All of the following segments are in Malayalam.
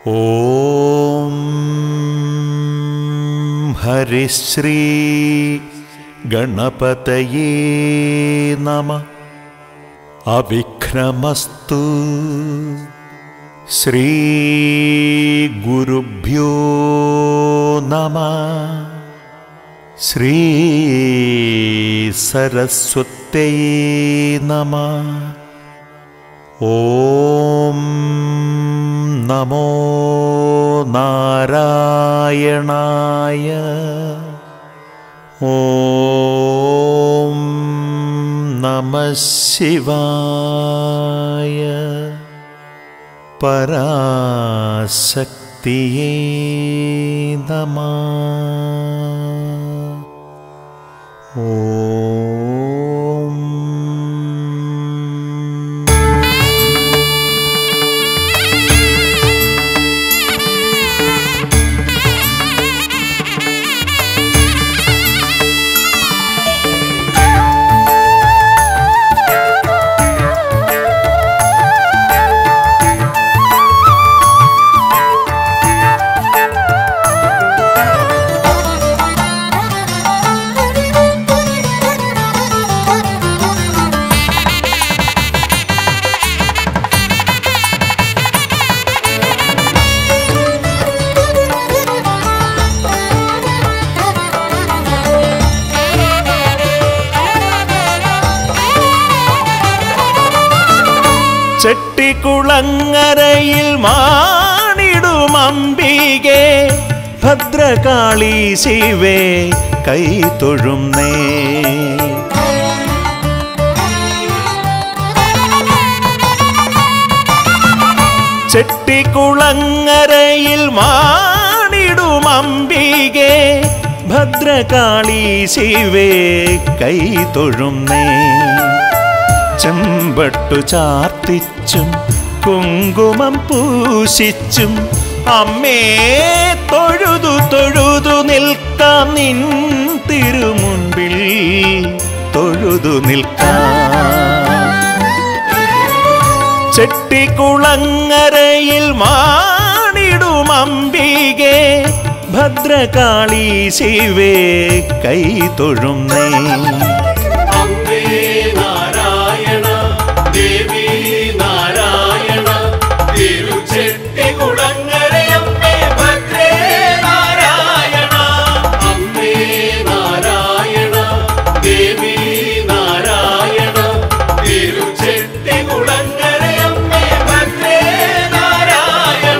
ഓം ഹരിശ്രീ ഗണപതയേ നമ അവിഘ്നമസ്തു ശ്രീ ഗുരുഭ്യോ നമ ശ്രീ സരസ്വത്യേ നമ ഓം നമോ നാരായണായ ഓം നമ ശിവായ പരാശക്തിയേ നമ ഓം ചെട്ടിക്കുളങ്ങരയിൽ മാണിടും അംബികെ ഭദ്രകാളി ശിവേ കൈ തൊഴുന്നേ ചെട്ടിക്കുളങ്ങരയിൽ മാണിടും അംബികെ ഭദ്രകാളി ശിവേ കൈ തൊഴുന്നേ ചെമ്പട്ടു ചാർത്തിച്ചും കുങ്കുമം പൂശിച്ചും അമ്മേ തൊഴുതു തൊഴുതു നിൽക്കാം നിൻ തിരുമുൻപിൽ തൊഴുതു നിൽക്കാം ചെട്ടിക്കുളങ്ങരയിൽ മാണിടും അംബികെ ഭദ്രകാളി ശിവേ കൈ തൊഴുന്നേ അമ്മേ നാരായണ ദേവി നാരായണ തിരുച്ചെട്ടികുളങ്ങരയമ്മേ ഭദ്രേ നാരായണ അമ്മേ നാരായണ ദേവി നാരായണ തിരുച്ചെട്ടികുളങ്ങരയമ്മേ ഭദ്രേ നാരായണ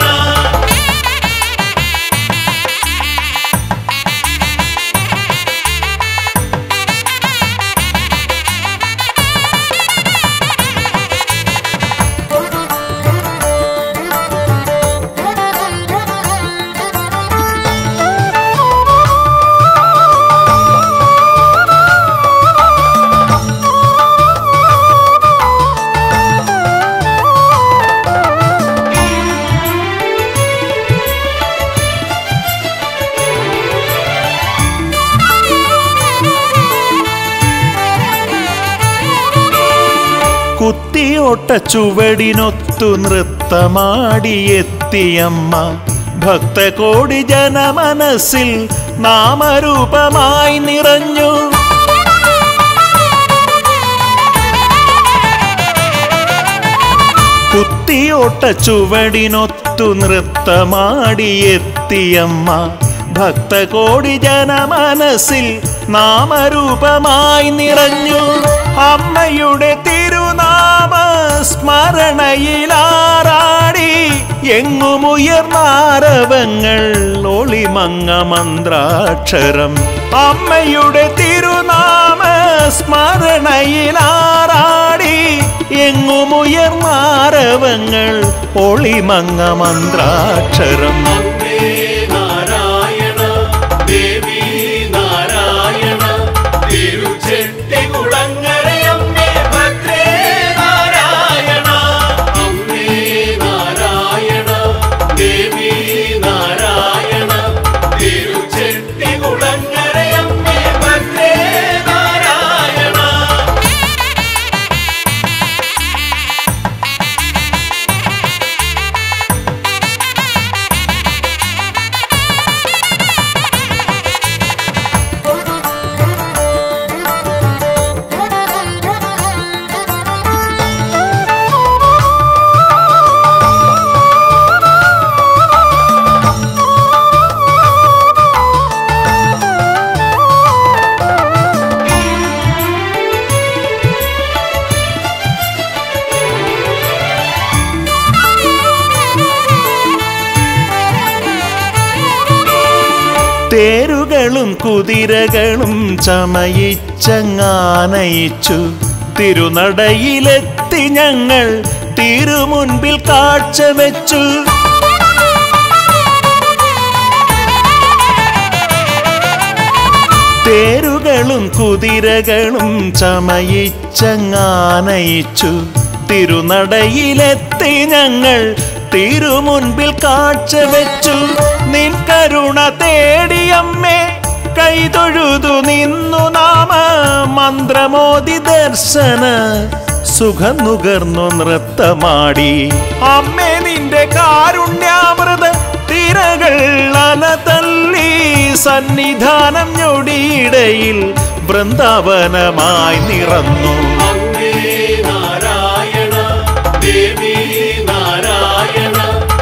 കുത്തിയോട്ട ചുവടിനൊത്തു നൃത്തമാടിയെത്തിയമ്മ ഭക്തകോടി ജനമനസ്സിൽ നാമരൂപമായി നിറഞ്ഞു കുത്തിയോട്ട ചുവടിനൊത്തു നൃത്തമാടിയെത്തിയമ്മ ഭക്തകോടി ജനമനസ്സിൽ നാമരൂപമായി നിറഞ്ഞു അമ്മയുടെ തിരുനാമ സ്മരണയിലാറാടി എങ്ങുമുയർന്നാരവങ്ങൾ ഒളിമങ്ങ മന്ത്രാക്ഷരം അമ്മയുടെ തിരുനാമ സ്മരണയിലാറാടി എങ്ങുമുയർന്നാരവങ്ങൾ ഒളിമങ്ങ മന്ത്രാക്ഷരം അമ്മേ നാരായണ ദേവി നാരായണ തിരുച്ചെട്ടികുളങ്ങരയമ്മേ ഭദ്രേ നാരായണ അമ്മേ നാരായണ ദേവി നാരായണ തിരുച്ചെട്ടികുളങ്ങരയമ്മേ ഭദ്രേ നാരായണ Thank തേരുകളും കുതിരകളും ചമയിച്ചങ്ങാനയിച്ചു തിരുനടയിലെത്തി ഞങ്ങൾ തിരുമുൻപിൽ കാഴ്ചവെച്ചു തേരുകളും കുതിരകളും ചമയിച്ചങ്ങാനയിച്ചു തിരുനടയിലെത്തി ഞങ്ങൾ തിരുമുൻപിൽ കാഴ്ചവെച്ചു നിൻ കരുണ തേടിയമ്മേ കൈതൊഴുതു നിന്നു നാമ മന്ത്രമോദി ദർശന സുഖം നുകർന്നു നൃത്തമാടി അമ്മേ നിന്റെ കാരുണ്യാമൃത തിരകൾ അലതല്ലി സന്നിധാനം ഞൊടിയിടയിൽ വൃന്ദാവനമായി നിറന്നു അംബേ നാരായണ ദേവി നാരായണ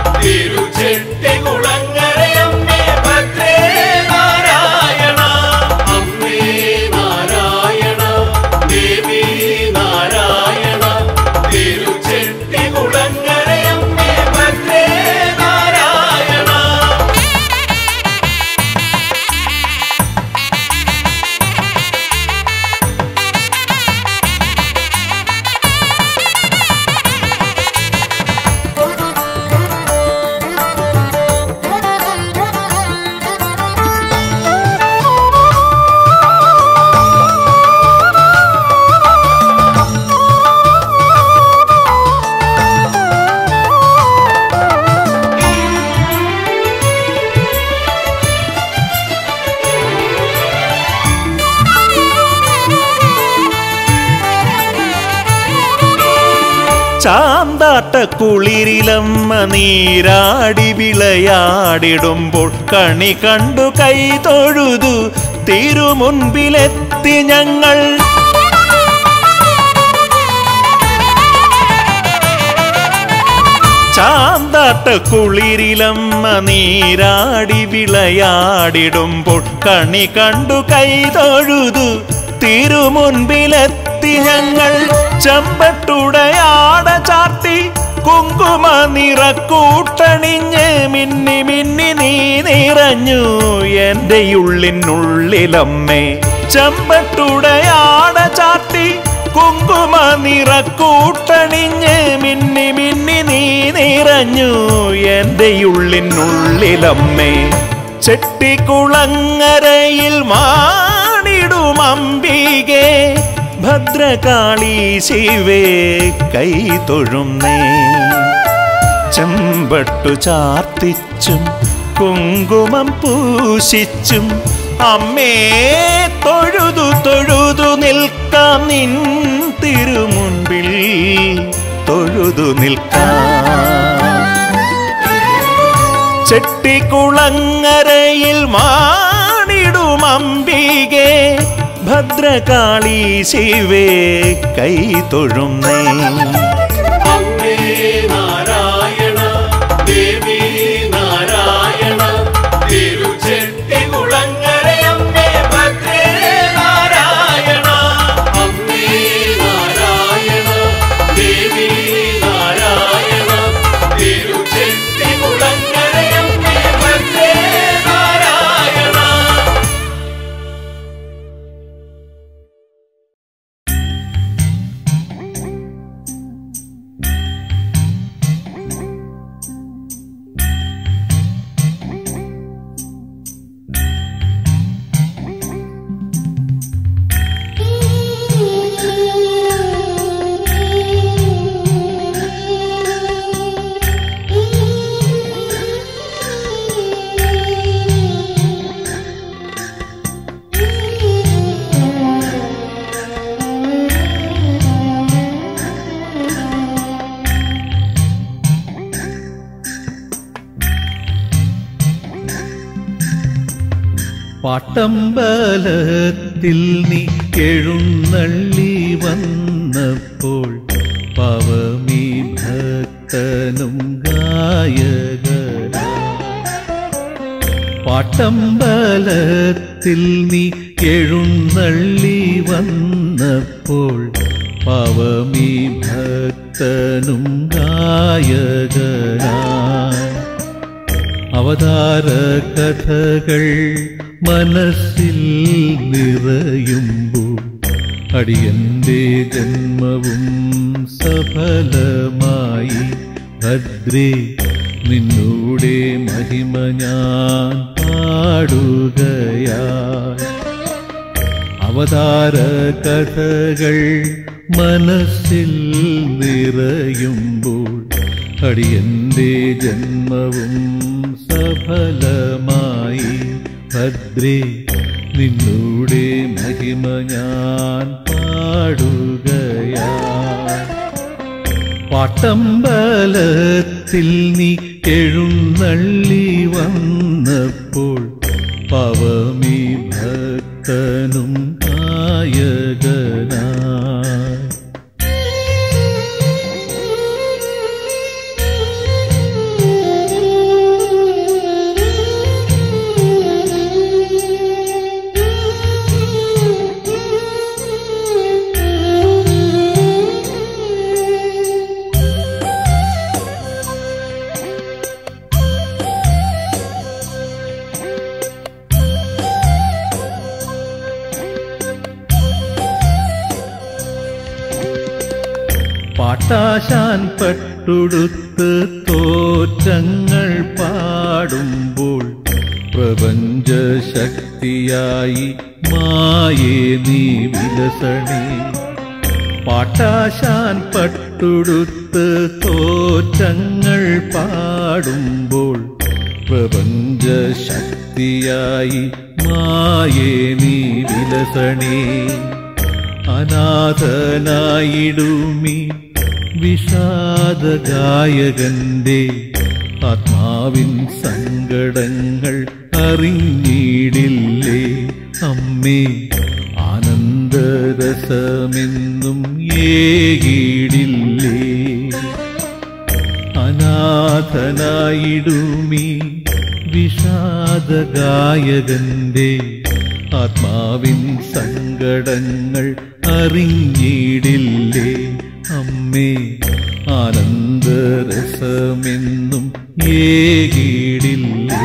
തിരുചെട്ടികുളങ്ങരയമ്മേ ഭദ്രേ നാരായണ അംബേ നാരായണ ദേവി നാരായണ തിരുചെട്ടികുളങ്ങരയമ്മേ ഭദ്രേ നാരായണ ചാന്താട്ട കുളിരിലമ്മ നീരാടി വിളയാടിടുമ്പോൾ കണി കണ്ടു കൈ തൊഴുതു തിരുമുൻപിലെത്തി ഞങ്ങൾ ചാന്താട്ട കുളിരിലമ്മ നീരാടി വിളയാടിടുമ്പോൾ കണി കണ്ടു കൈ തൊഴുതു തിരുമുൻപിലെത്തി ഞങ്ങൾ ചെമ്പട്ടുടയാട ചാർത്തി കുങ്കുമ നിറക്കൂട്ടണിഞ്ഞ് മിന്നി മിന്നി നീ നിറഞ്ഞു എൻ്റെ ഉള്ളിനുള്ളിലമ്മേ ചെമ്പട്ടുടയാട ചാർത്തി കുങ്കുമ നിറക്കൂട്ടണിഞ്ഞ് മിന്നി മിന്നി നീ നിറഞ്ഞു എൻ്റെ ഉള്ളിനുള്ളിലമ്മേ ചെട്ടിക്കുളങ്ങരയിൽ മാണിടും അംബികെ ഭദ്രകാളി ശിവേ കൈ തൊഴുന്നേ ചെമ്പട്ടു ചാർത്തിച്ചും കുങ്കുമം പൂശിച്ചും അമ്മേ തൊഴുതു തൊഴുതു നിൽക്കാം നിൻ തിരുമുൻപിൽ തൊഴുതു നിൽക്കാം ചെട്ടിക്കുളങ്ങരയിൽ മാണിടും അംബികെ ഭദ്രകാളി ശിവേ കൈ തൊഴുന്നേ അംബേ നാരായണ ദേവി നാരായണ തിരുചെട്ടികുളങ്ങരയമ്മേ ഭദ്രേ നാരായണ അംബേ നാരായണ ദേവി നാരായണ തിരുചെട്ടികുളങ്ങരയമ്മേ ഭദ്രേ നാരായണ പാട്ടമ്പലത്തിൽ നീ എഴുന്നള്ളി വന്നപ്പോൾ പവമീ ഭക്തനും ഗായകന പാട്ടമ്പലത്തിൽ നീ എഴുന്നള്ളി വന്നപ്പോൾ പവമീ ഭക്തനും ഗായകനായി അവതാര കഥകൾ മനസ്സിൽ നിറയുമ്പോൾ അടിയന്റെ ജന്മവും സഫലമായി ഭദ്രേ നിന്നൂടെ മഹിമ ഞാൻ പാടുകയായി അവതാര കഥകൾ മനസ്സിൽ നിറയുമ്പോൾ അടിയന്റെ ജന്മവും സഫലമായി ഭദ്രേ നിന്നൂടെ മഹിമ ഞാൻ പാടുകയാ പാട്ടമ്പലത്തിൽ നീ എഴുന്നള്ളി വന്നപ്പോൾ പവമി ഭക്തനും നായകനായി പാട്ടാശാൻ പട്ടുടുത്ത് തോറ്റങ്ങൾ പാടുമ്പോൾ പ്രപഞ്ച ശക്തിയായി മായേ നീ വിലസണേ പാട്ടാശാൻ പട്ടുടുത്ത് തോറ്റങ്ങൾ പാടുമ്പോൾ പ്രപഞ്ച ശക്തിയായി മായേ നീ വിലസണേ അനാഥനായിടുമി വിഷാദഗായകന്റെ ആത്മാവിൻ സങ്കടങ്ങൾ അറിഞ്ഞിടില്ലേ അമ്മേ ആനന്ദരസമെന്നും ഏകിടില്ലേ അനാഥനായിടുമി വിഷാദഗായകന്റെ ആത്മാവിൻ സങ്കടങ്ങൾ അറിഞ്ഞിടില്ലേ അമ്മേ ആനന്ദരസമെന്നും ഏകിടില്ലേ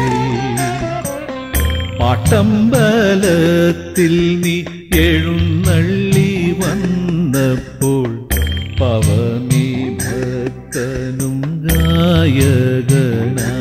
പാട്ടമ്പലത്തിൽ നീ എഴുന്നള്ളി വന്നപ്പോൾ പവനി ഭക്തനും ഗായകനാ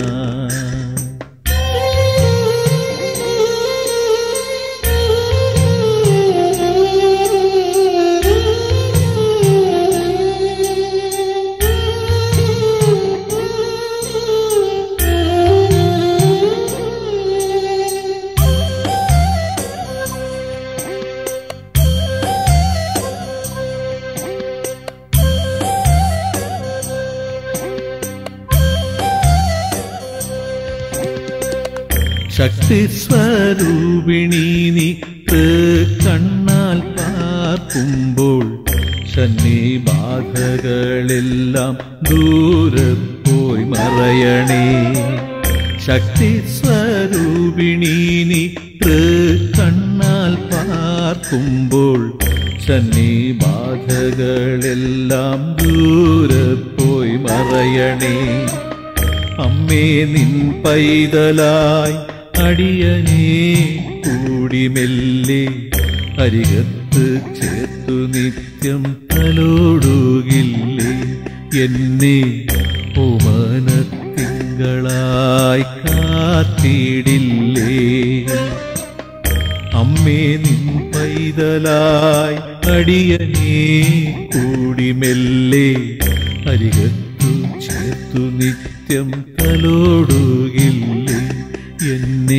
ശക്തി സ്വരൂപിണി നീ കണ്ണാൽ പാർക്കുമ്പോൾ ശനി ബാധകളെല്ലാം ദൂരെ പോയി മറയണേ ശക്തി സ്വരൂപിണി നീ കണ്ണാൽ പാർക്കുമ്പോൾ ശനി ബാധകളെല്ലാം ദൂരെ പോയി മറയണേ അമ്മേ നിൻ പൈതലായി അടിയനേ കൂടി മെല്ലെ അരികത്ത് ചേർത്തു നിത്യം തലോടുകില്ലേ എന്നെ ഓമനത്തിങ്കളായി കാത്തിടില്ലേ അമ്മേ നിൻ പൈതലായി അടിയനേ കൂടി മെല്ലെ അരികത്തു ചേർത്തു നിത്യം തലോടുകില്ലേ എന്നെ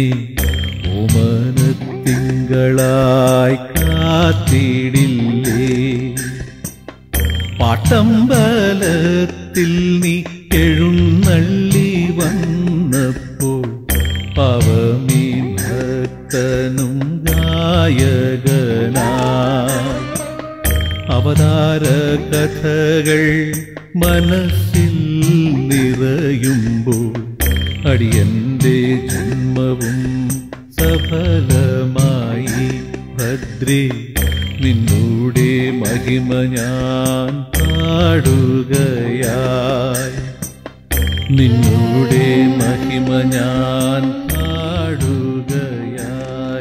ഓമനത്തിങ്കളായി കാത്തിടില്ലേ പാട്ടമ്പലത്തിൽ നീ എഴുന്നള്ളി വന്നപ്പോൾ പവമി ഭക്തനും ഗായകനായി അവതാര കഥകൾ മനസ്സിൽ നിറയുമ്പോൾ അടിയന്റെ ജന്മവും സഫലമായി ഭദ്രേ നിന്നൂടെ മഹിമ ഞാൻ പാടുകയായി നിന്നൂടെ മഹിമ ഞാൻ പാടുകയായി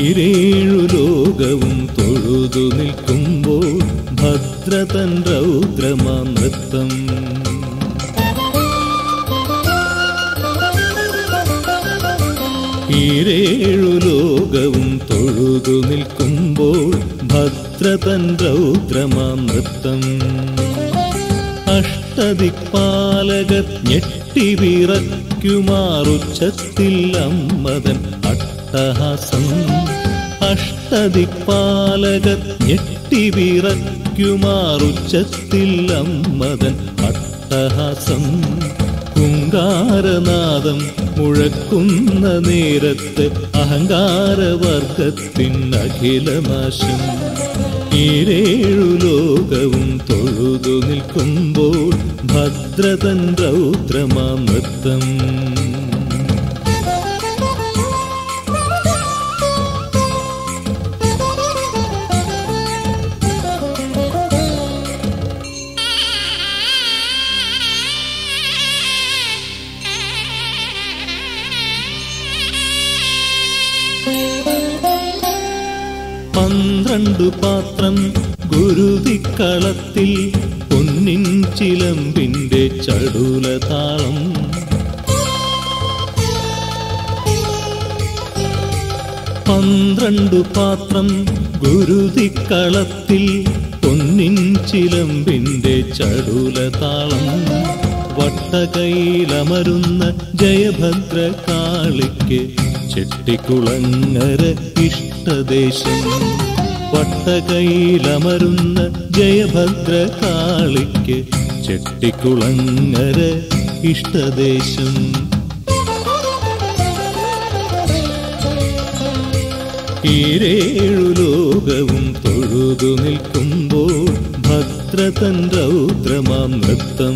ഈരേഴു ലോകവും തൊഴുതു നിൽക്കുമ്പോൾ ഭദ്രതൻ രൗദ്രമാ നൃത്തം ഈരേഴു ലോകവും തൊഴുതു നിൽക്കുമ്പോൾ ഭദ്രതൻ രൗദ്രമാ നൃത്തം അഷ്ടദിക്പാലകർ ഞെട്ടിവിറയ്ക്കുമാറുച്ചത്തിൽ അമ്മതൻ അട്ടഹാസം അഷ്ടദിക്പാലകർ ഞെട്ടിവിറയ്ക്കുമാറുച്ചത്തിൽ അമ്മതൻ അട്ടഹാസം കുങ്കാരനാദം മുഴക്കുന്ന നേരത്ത് അഹങ്കാരവർഗത്തിൻ അഖിലനാശം ഈരേഴു ലോകവും തൊഴുതു നിൽക്കുമ്പോൾ ഭദ്രതൻ രൗദ്രമാ നൃത്തം പന്ത്രണ്ടു പാത്രം ഗുരുതിക്കളത്തിൽ പൊന്നിൻ ചിലമ്പിന്റെ ചടുലതാളം പന്ത്രണ്ടു പാത്രം ഗുരുതിക്കളത്തിൽ പൊന്നിൻ ചിലമ്പിന്റെ ചടുലതാളം വട്ടകയിലമരുന്ന ജയഭദ്ര കാളിക്ക് ചെട്ടിക്കുളങ്ങര ഇഷ്ടദേശം വട്ടകയിലമരുന്ന ജയഭദ്ര കാളിക്ക് ചെട്ടിക്കുളങ്ങര ഇഷ്ടദേശം ഈരേഴു ലോകവും തൊഴുതു നിൽക്കുമ്പോൾ ഭദ്രതൻ രൗദ്രമാം നൃത്തം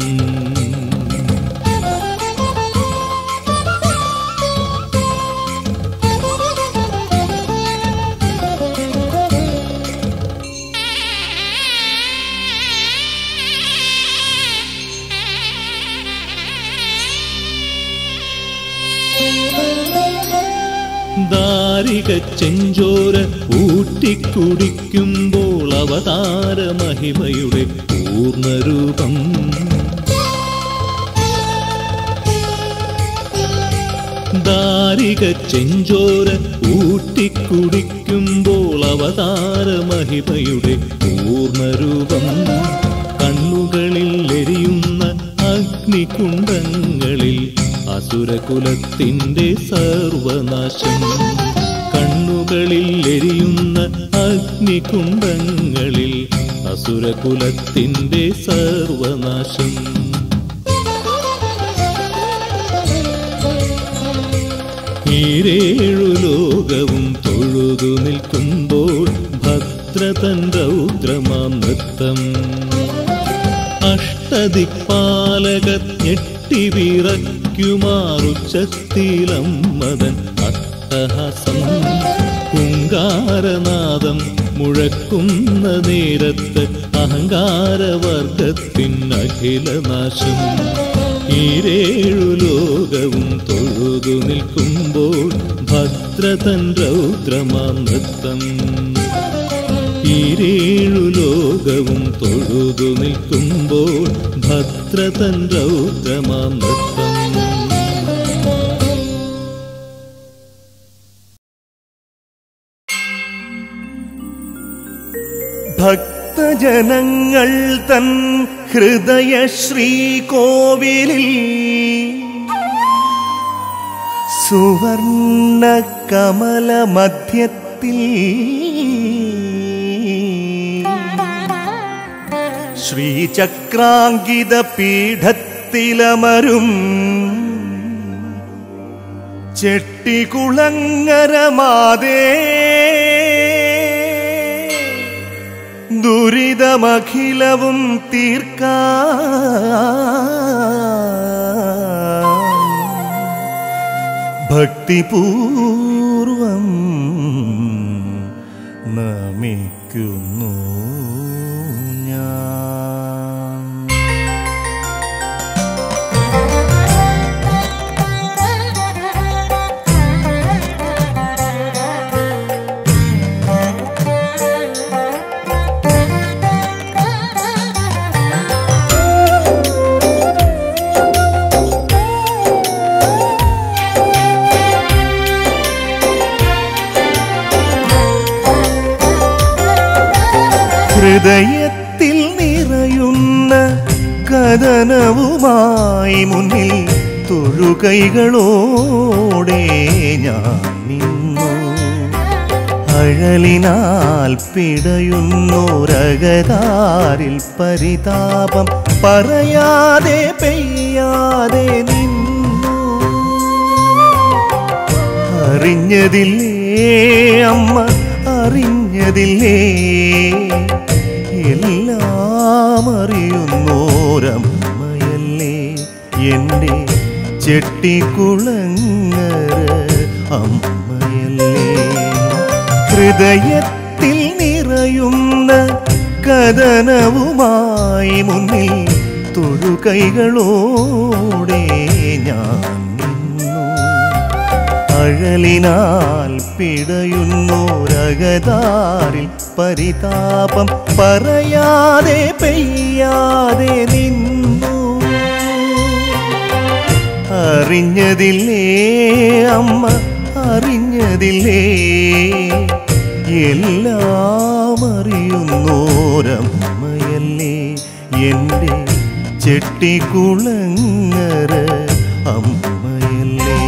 ദാരിക ചെഞ്ചോര ഊറ്റിക്കുടിക്കുമ്പോൾ അവതാര മഹിമയുടെ പൂർണ്ണരൂപം ദാരിക ചെഞ്ചോര ഊറ്റിക്കുടിക്കുമ്പോൾ അവതാര മഹിമയുടെ പൂർണ്ണരൂപം കണ്ണുകളിൽ എരിയുന്ന അഗ്നികുണ്ടങ്ങളിൽ അസുരകുലത്തിന്റെ സർവനാശം കണ്ണുകളിൽ എരിയുന്ന അഗ്നികുണ്ടങ്ങളിൽ അസുരകുലത്തിന്റെ സർവനാശം ഈരേഴു ലോകവും തൊഴുതു നിൽക്കുമ്പോൾ ഭദ്രതൻ രൗദ്രമാം നൃത്തം അഷ്ടദിക്പാലകർ ഞെട്ടിവിറയ്ക്കുമാറുച്ചത്തിലമ്മതൻ അട്ടഹാസം കുങ്കാരനാദം മുഴക്കുന്ന നേരത്ത് അഹങ്കാരവർഗത്തിൻ അഖിലനാശം ഈരേഴു ലോകവും തൊഴുതു നിൽക്കുമ്പോൾ ഭദ്രതൻ രൗദ്രമാ നൃത്തം ഈരേഴു ലോകവും തൊഴുതു നിൽക്കുമ്പോൾ ഭദ്രതൻ രൗദ്രമാ നൃത്തം ഭക്തജനങ്ങൾ തൻ ഹൃദയ ശ്രീകോവിലിൽ സുവർണ കമല മധ്യത്തിൽ ശ്രീചക്രാങ്കിത പീഠത്തിലമരും ചെട്ടികുളങ്ങര മാതേ ദുരിതമഖിലവും തീർക്കാ ഭക്തിപൂർവം നമിക്കുന്നു ഞാൻ ഹൃദയത്തിൽ നിറയുന്ന കഥനവുമായി മുന്നിൽ തൊഴുകൈകളോടെ ഞാൻ നിന്നു അഴലിനാൽ പിടയുന്നോരകതാരിൽ പരിതാപം പറയാതെ പെയ്യാതെ നിന്നു അറിഞ്ഞതില്ലേ അമ്മ അറിഞ്ഞതില്ലേ എല്ലാം അറിയുന്നോരമ്മയല്ലേ എൻ്റെ ചെട്ടിക്കുളങ്ങര അമ്മയല്ലേ ഹൃദയത്തിൽ നിറയുന്ന കഥനവുമായി മുന്നിൽ തൊഴുകൈകളോടെ ഞാൻ നിന്നു അഴലിനാൽ പിടയുന്നോരകതാരിൽ പരിതാപം പറയാതെ പെയ്യാതെ നിന്നു അറിഞ്ഞതില്ലേ അമ്മ അറിഞ്ഞതില്ലേ എല്ലാം അറിയുന്നോരമ്മയല്ലേ എൻ്റെ ചെട്ടിക്കുളങ്ങര അമ്മയല്ലേ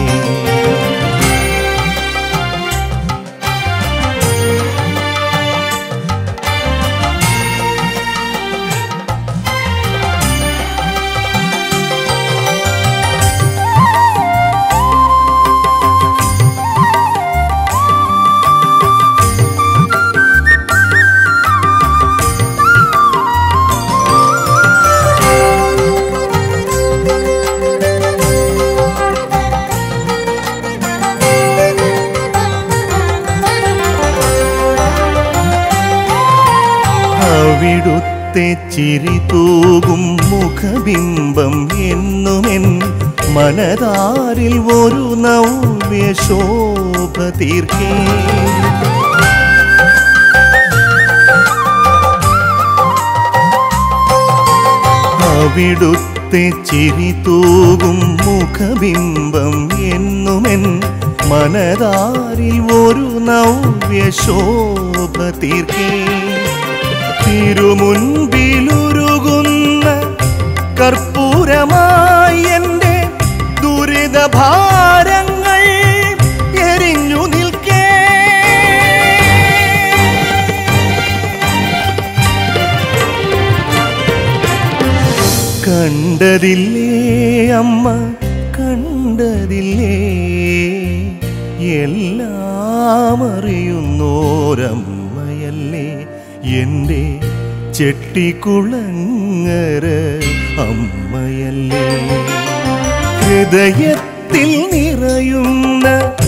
അവിടുത്തെ ചിരി തൂകും മുഖബിംബം എന്നുമെൻ മനതാരിൽ ഒരു നവ്യ ശോഭ തീർക്കേ അവിടുത്തെ ചിരി തൂകും മുഖബിംബം എന്നുമെൻ മനതാരിൽ ഒരു നവ്യ ശോഭ തീർക്കേ തിരുമുൻപിലുരുകുന്ന കർപ്പൂരമായി എൻ്റെ ദുരിതഭാരങ്ങൾ എരിഞ്ഞു നിൽക്കേ കണ്ടതില്ലേ അമ്മ കണ്ടതില്ലേ എല്ലാം അറിയുന്നോരമ്മയല്ലേ എൻ്റെ ചെട്ടിക്കുളങ്ങര അമ്മയല്ലേ ഹൃദയത്തിൽ നിറയുന്ന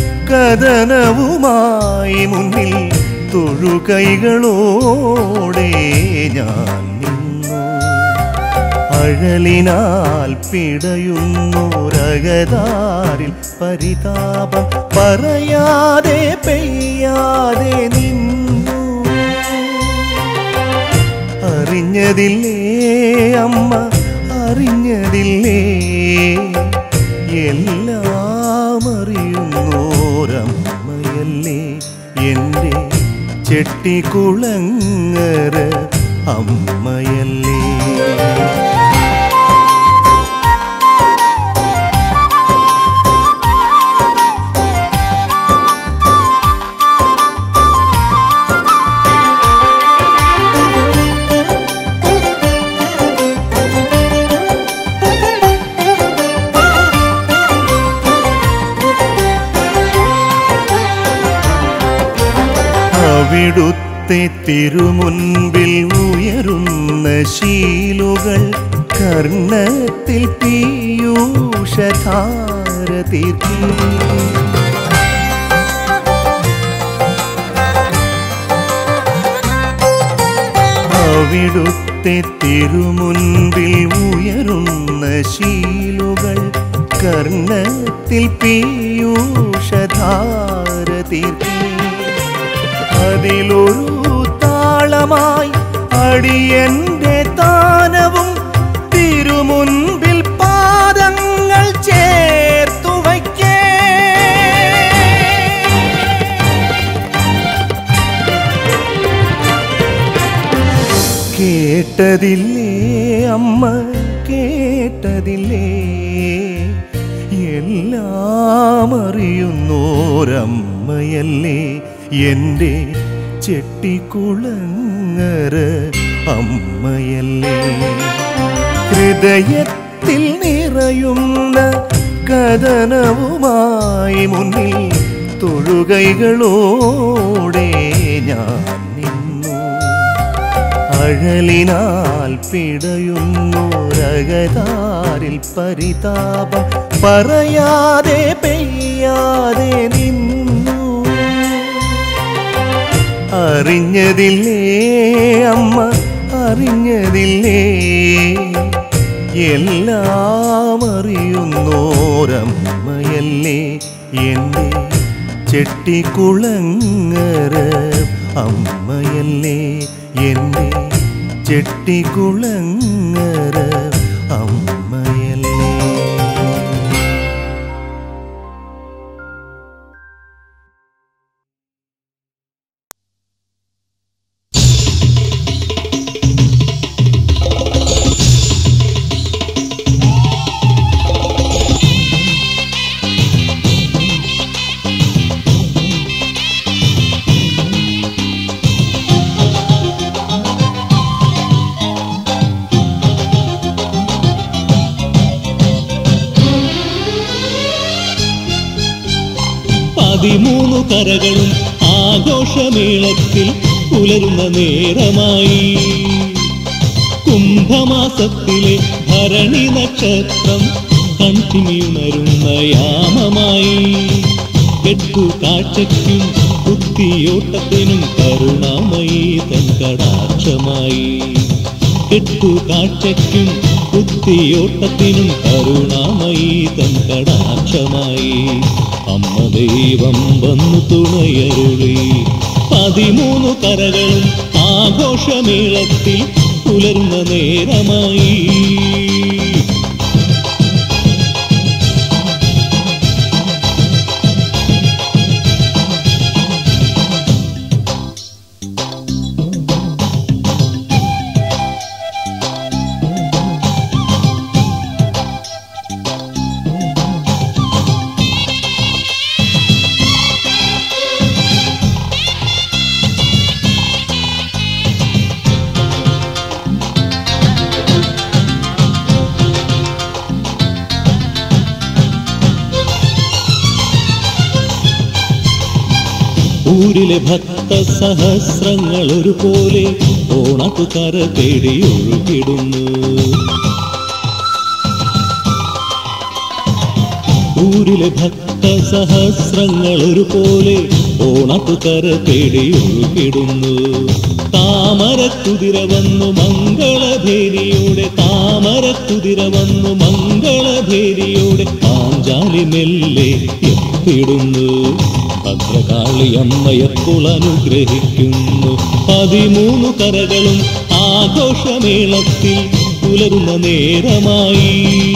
കഥനവുമായി മുന്നിൽ തൊഴുകൈകളോടെ ഞാൻ നിന്നു അഴലിനാൽ പിടയുന്നോരകതാരിൽ പരിതാപം പറയാതെ പെയ്യാതെ നിന്നു അറിഞ്ഞതില്ലേ അമ്മ അറിഞ്ഞതില്ലേ എല്ലാം അറിയുന്നോരമ്മയല്ലേ എൻ്റെ ചെട്ടിക്കുളങ്ങര അമ്മയല്ലേ അവിടുത്തെ തിരുമുൻപിൽ ഉയരുന്ന ശീലുകൾ കർണത്തിൽ പീയൂഷധാര തീർക്കി അവിടുത്തെ തിരുമുൻപിൽ ഉയരുന്ന ശീലുകൾ കർണത്തിൽ പീയൂഷധാര തീർക്കി അതിലൊരു താളമായി അടിയന്റെ താനവും തിരുമുൻപിൽ പാദങ്ങൾ ചേർത്തു വയ്ക്കേ കേട്ടതില്ലേ അമ്മ കേട്ടതില്ലേ എല്ലാം അറിയുന്നോരമ്മയല്ലേ എൻ്റെ ചെട്ടിക്കുളങ്ങര അമ്മയല്ലേ ഹൃദയത്തിൽ നിറയുന്ന കഥനവുമായി മുന്നിൽ തൊഴുകൈകളോടെ ഞാൻ നിന്നു അഴലിനാൽ പിടയുന്നോരകതാരിൽ പരിതാപം പറയാതെ പെയ്യാതെ നിന്നു അറിഞ്ഞതില്ലേ അമ്മ അറിഞ്ഞതില്ലേ എല്ലാം അറിയുന്നോരമ്മയല്ലേ എൻ്റെ ചെട്ടിക്കുളങ്ങര അമ്മയല്ലേ എൻ്റെ ചെട്ടിക്കുളങ്ങര അമ്മയല്ലേ പതിമൂന്ന് കരകളും ആഘോഷമേളത്തിൽ പുലരുന്ന നേരമായി കുംഭമാസത്തിലെ ഭരണി നക്ഷത്രം കൺതിമിയുണരുന്ന യാമമായി കെട്ടു കാഴ്ചയ്ക്കും ബുദ്ധിയോട്ടത്തിനും കരുണാമയി തൻ കടാക്ഷമായി കെട്ടു കാഴ്ചയ്ക്കും ബുദ്ധിയോട്ടത്തിനും കരുണാമയി തൻ കടാക്ഷമായി അമ്മ ദൈവം വന്നു തുണയരുളി പതിമൂന്ന് കരകളും ആഘോഷമേളത്തിൽ പുലർന്ന നേരമായി ഊരിലെ ഭക്ത സഹസ്രങ്ങൾ ഒരുപോലെ ഓണത്തുകര തേടി ഒഴുകിടുന്നു ഊരിലെ ഭക്ത സഹസ്രങ്ങൾ ഒരുപോലെ ഓണത്തുകര തേടി ഒഴുകിടുന്നു താമരക്കുതിര വന്നു മംഗളഭേരിയുടെ താമരക്കുതിര വന്നു മംഗളഭേരിയുടെ പാഞ്ചാലി മെല്ലെ എത്തിടുന്നു ഭദ്രകാളി അമ്മയപ്പോൾ അനുഗ്രഹിക്കുന്നു പതിമൂന്ന് കരകളും ആഘോഷമേളത്തിൽ പുലരുന്ന നേരമായി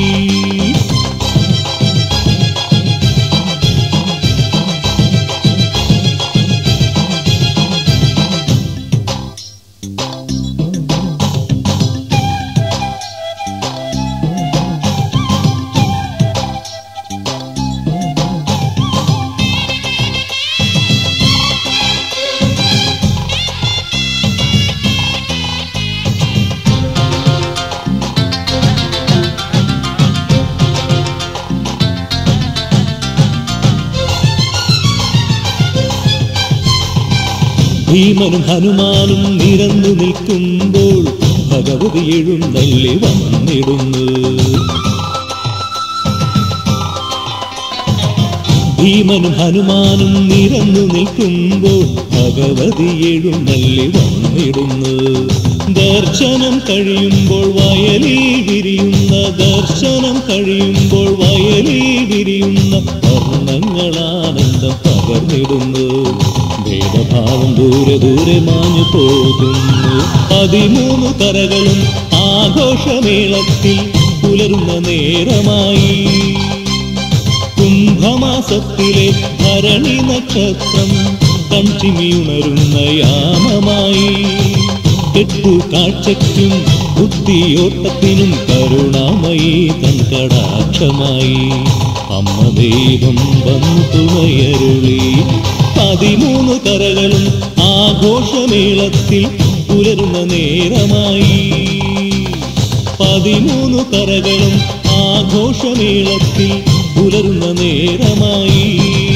ഭീമനും ഹനുമാനും നിരന്നു നിൽക്കുമ്പോൾ ഭഗവതി എഴുന്നള്ളി വന്നിടുന്നു ഭീമനും ഹനുമാനും നിരന്നു നിൽക്കുമ്പോൾ ഭഗവതി എഴുന്നള്ളി വന്നിടുന്നു ദർശനം കഴിയുമ്പോൾ വയലിൽ വിരിയുന്ന ദർശനം കഴിയുമ്പോൾ വയലിൽ വിരിയുന്ന വർണ്ണങ്ങളാനന്ദം പകർന്നിടുന്നു ഭേദഭാവം ദൂരെ ദൂരെ മാഞ്ഞു പോകുന്നു പതിമൂന്ന് കരകളും ആഘോഷമേളത്തിൽ പുലരുന്ന നേരമായി കുംഭമാസത്തിലെ ഭരണി നക്ഷത്രം കൺചിമിയുണരുന്ന യാമമായി കെട്ടു കാഴ്ചയ്ക്കും ബുദ്ധിയോട്ടത്തിനും കരുണാമയി തൻ കടാക്ഷമായി അമ്മ ദൈവം വന്നു തുണയരുളി പതിമൂന്ന് കരകളും ആഘോഷമേളത്തിൽ പുലരുന്ന നേരമായി പതിമൂന്ന് കരകളും ആഘോഷമേളത്തിൽ പുലരുന്ന നേരമായി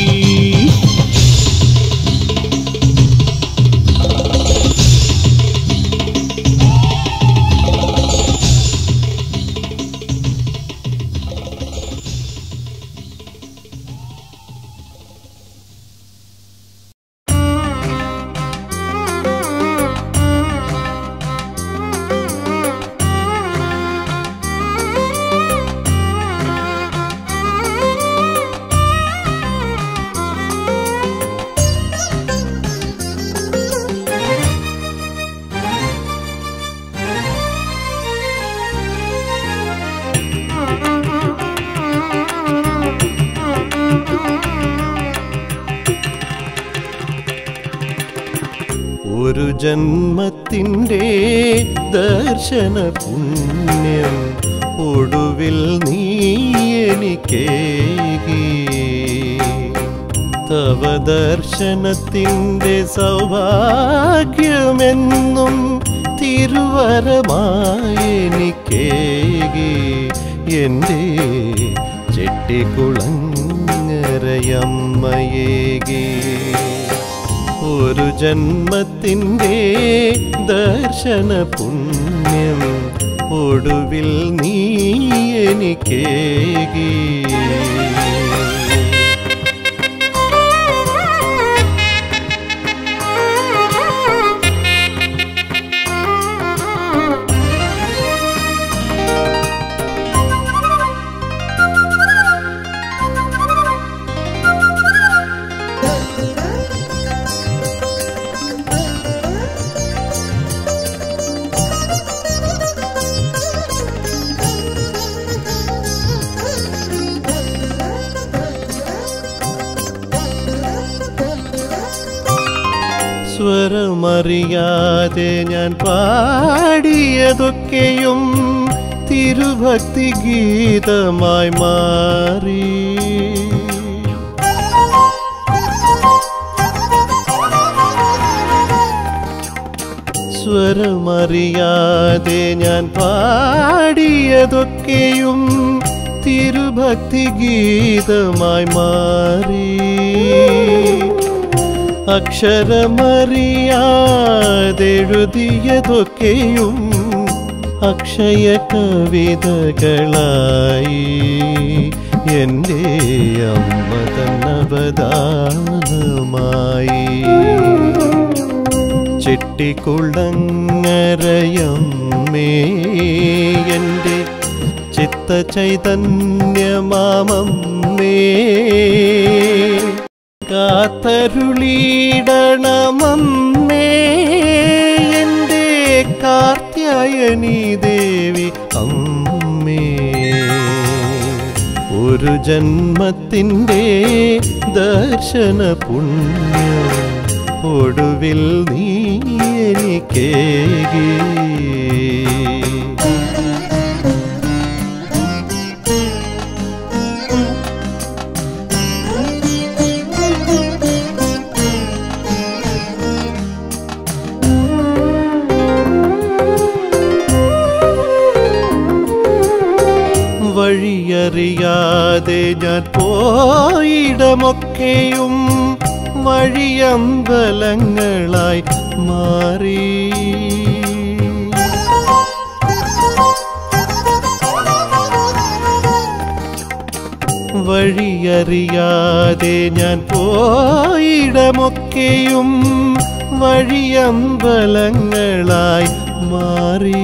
ഒരു ജന്മത്തിൻ്റെ ദർശന പുണ്യം ഒടുവിൽ നീ എനിക്കേകി തവ ദർശനത്തിൻ്റെ സൗഭാഗ്യമെന്നും തിരുവരമായെനിക്കേകി എൻ്റെ ചെട്ടിക്കുളങ്ങരയമ്മയേകി ഒരു ജന്മത്തിൻ്റെ ദർശന പുണ്യം ഒടുവിൽ നീ എനിക്കേകി സ്വരമറിയാതെ ഞാൻ പാടിയതൊക്കെയും തിരുഭക്തി ഗീതമായി മാറി സ്വരമറിയാതെ ഞാൻ പാടിയതൊക്കെയും തിരുഭക്തി ഗീതമായി മാറി അക്ഷരമറിയാതെഴുതിയതൊക്കെയും അക്ഷയ കവിതകളായി എൻ്റെ അമ്മ തന്നവദാനമായി ചെട്ടിക്കുളങ്ങരയമ്മേ എൻ്റെ ചിത്ത ചൈതന്യമാമമ്മേ കാത്തരുളീടണമമ്മേ എൻ്റെ കാർത്യായനി ദേവി അമ്മേ ഒരു ജന്മത്തിൻ്റെ ദർശന പുണ്യം ഒടുവിൽ നീ എനിക്കേകി വഴിയറിയാതെ ഞാൻ പോയിടമൊക്കെയും വഴിയമ്പലങ്ങളായി മാറി വഴിയറിയാതെ ഞാൻ പോയിടമൊക്കെയും വഴിയമ്പലങ്ങളായി മാറി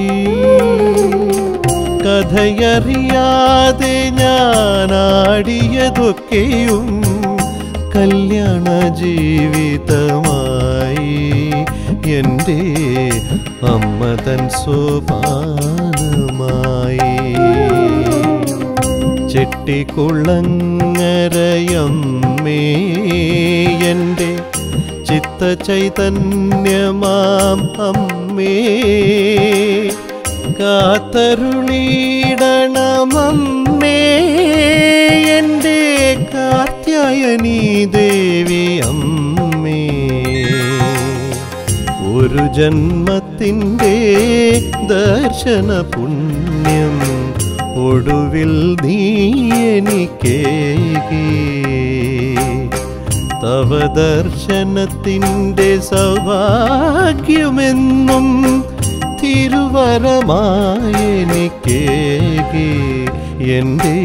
കഥയറിയാതെ ഞാൻ ആടിയതൊക്കെയും കല്യാണ ജീവിതമായി എൻ്റെ അമ്മ തൻ സോപാനമായി ചെട്ടിക്കുളങ്ങരയമ്മേ എൻ്റെ ചിത്ത ചൈതന്യമാം അമ്മേ കാത്തരുളീടണമമ്മേ എൻ്റെ കാർത്യായനീ ദേവി അമ്മേ ഒരു ജന്മത്തിൻ്റെ ദർശന പുണ്യം ഒടുവിൽ നീ എനിക്കേകി തവ ദർശനത്തിൻ്റെ സൗഭാഗ്യമെന്നും തിരുവരമായെനിക്കേകി എൻ്റെ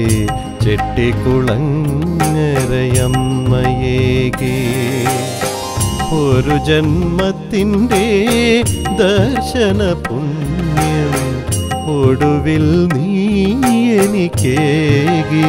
ചെട്ടിക്കുളങ്ങരയമ്മയേകി ഒരു ജന്മത്തിൻ്റെ ദർശന പുണ്യം ഒടുവിൽ നീ എനിക്കേകി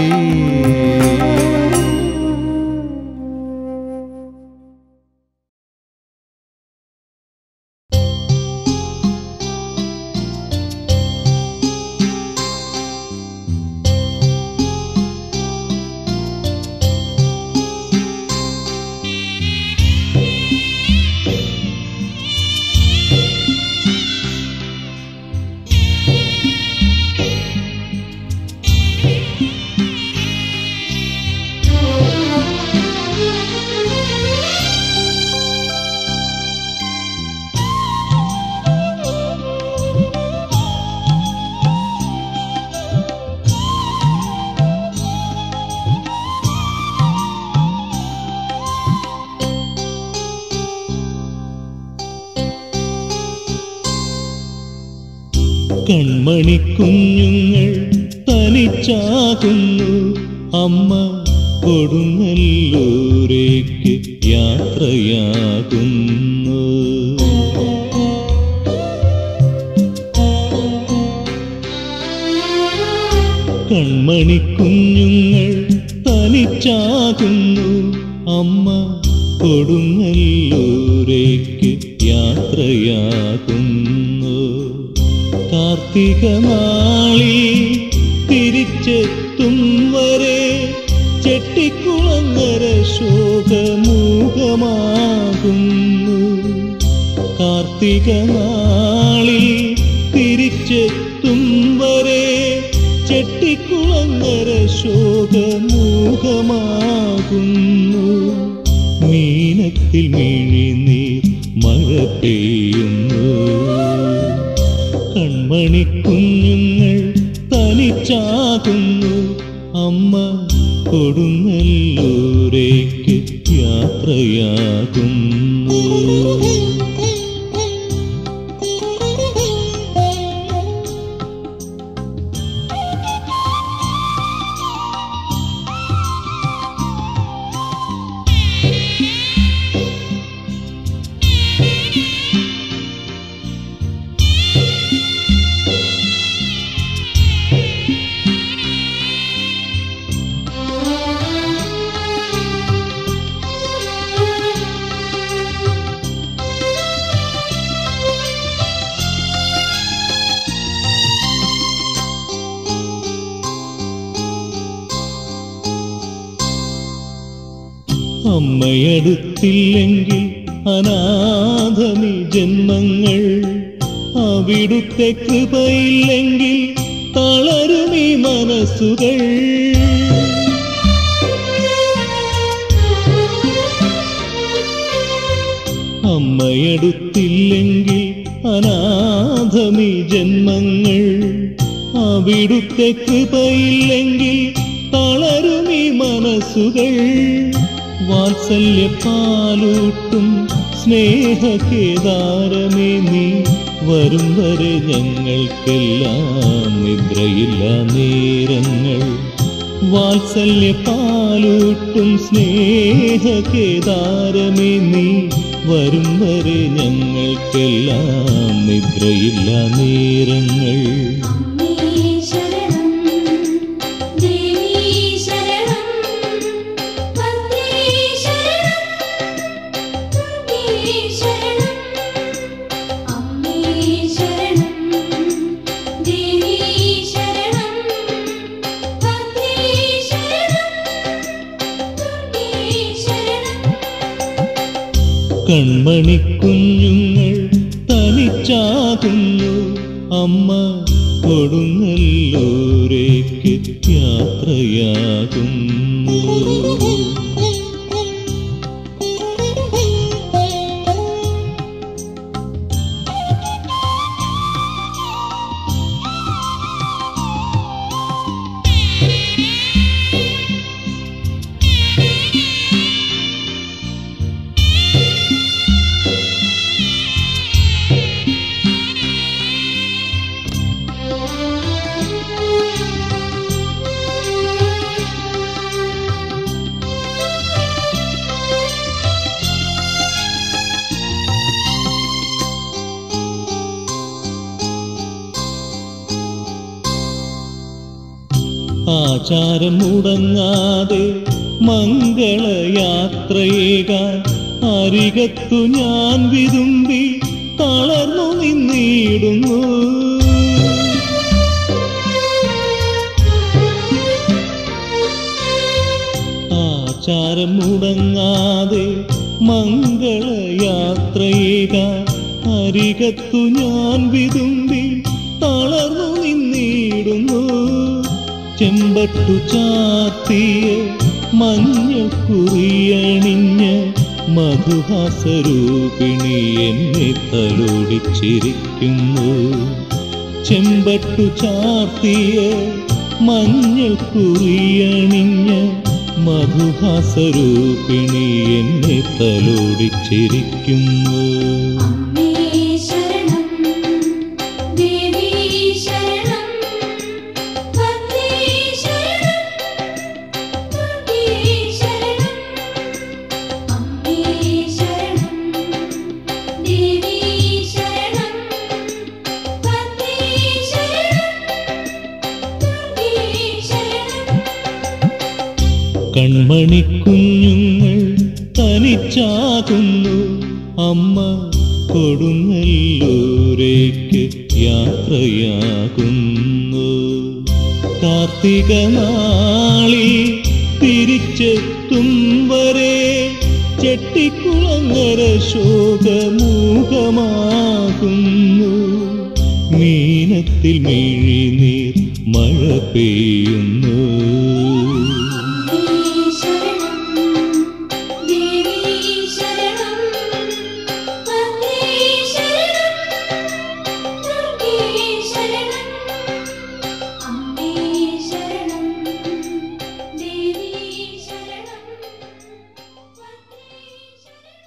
കൺമണിക്കുഞ്ഞുങ്ങൾ തനിച്ചാകുന്നു അമ്മ കൊടുങ്ങല്ലൂരേക്ക് യാത്രയാകുന്നു കൺമണിക്കുഞ്ഞുങ്ങൾ തനിച്ചാകുന്നു അമ്മ കൊടുങ്ങല്ലൂരേക്ക് യാത്രയാകുന്നു കാർത്തിക നാളിൽ തിരിച്ചെത്തും വരെ ചെട്ടിക്കുളങ്ങര ശോകമൂകമാകുന്നു കാർത്തിക നാളിൽ തിരിച്ചെത്തും വരെ ചെട്ടിക്കുളങ്ങര ശോകമൂകമാകുന്നു മീനത്തിൽ മിഴിനീർ മഴ പെയ്യുന്നു കൺമണിക്കുഞ്ഞുങ്ങൾ തനിച്ചാകുന്നു അമ്മ കൊടുങ്ങല്ലൂരേക്ക് യാത്രയാകുന്നു അമ്മയടുത്തില്ലെങ്കിൽ അനാഥമി ജന്മങ്ങൾ അവിടുത്തെ കൃപയില്ലെങ്കിൽ തളരുമീ മനസ്സുകൾ അമ്മയടുത്തില്ലെങ്കിൽ അനാഥമി ജന്മങ്ങൾ അവിടുത്തെ കൃപയില്ലെങ്കിൽ തളരുമീ മനസ്സുകൾ വാത്സല്യ പാലൂട്ടും സ്നേഹകേദാരമേ നീ വരും വരെ ഞങ്ങൾക്കെല്ലാം നിദ്രയില്ല നേരങ്ങൾ വാത്സല്യ പാലൂട്ടും സ്നേഹകേദാരമേ നീ വരും വരെ ഞങ്ങൾക്കെല്ലാം നിദ്രയില്ല നേരങ്ങൾ അമ്മേ ശരണം ദേവി ശരണം വന്ദേ ശരണം ദുർഗേ ശരണം അമ്മേ ശരണം ദേവി ശരണം വന്ദേ ശരണം ദുർഗേ ശരണം കൺമണിക്കുഞ്ഞുങ്ങൾ തനിച്ചാകുന്നു അമ്മ കൊടുങ്ങല്ലൂരേക്ക് യാത്രയാകുന്നു ആചാരം മുടങ്ങാതെ മംഗളയാത്രയേകാൻ അരികത്തു ഞാൻ വിതുമ്പി തളർന്നു നിന്നിടുന്നു ആചാരം മുടങ്ങാതെ മംഗളയാത്രയേകാൻ അരികത്തു ഞാൻ വിതുമ്പി തളർന്നു നിന്നിടുന്നു ചെമ്പട്ടു ചാത്തിയ മഞ്ഞക്കുറിയണിഞ്ഞ മധുഹാസരൂപിണി എന്നെ തലോടിച്ചിരിക്കുന്നു ചെമ്പട്ടു ചാത്തിയ മഞ്ഞക്കുറിയണിഞ്ഞ മധുഹാസരൂപിണി എന്നെ തലോടിച്ചിരിക്കുന്നു അമ്മേ ശരണം ദേവി ശരണം ഭദ്രേ ശരണം ദുർഗേ ശരണം അമ്മേ ശരണം ദേവി ശരണം ഭദ്രേ ശരണം ദുർഗേ ശരണം കൺമണിക്കുഞ്ഞുങ്ങൾ തനിച്ചാകുന്നു അമ്മ കൊടുങ്ങല്ലൂരേക്ക് യാത്രയാകുന്നു കാർത്തിക നാളിൽ തിരിച്ചെത്തും വരെ ചെട്ടിക്കുളങ്ങര ശോകമൂകമാകുന്നു മീനത്തിൽ മിഴിനീർ മഴ പെയ്യുന്നു അമ്മേ ശരണം ദേവി ശരണം ഭദ്രേ ശരണം ദുർഗേ ശരണം അമ്മേ ശരണം ദേവി ശരണം ഭദ്രേ ശരണം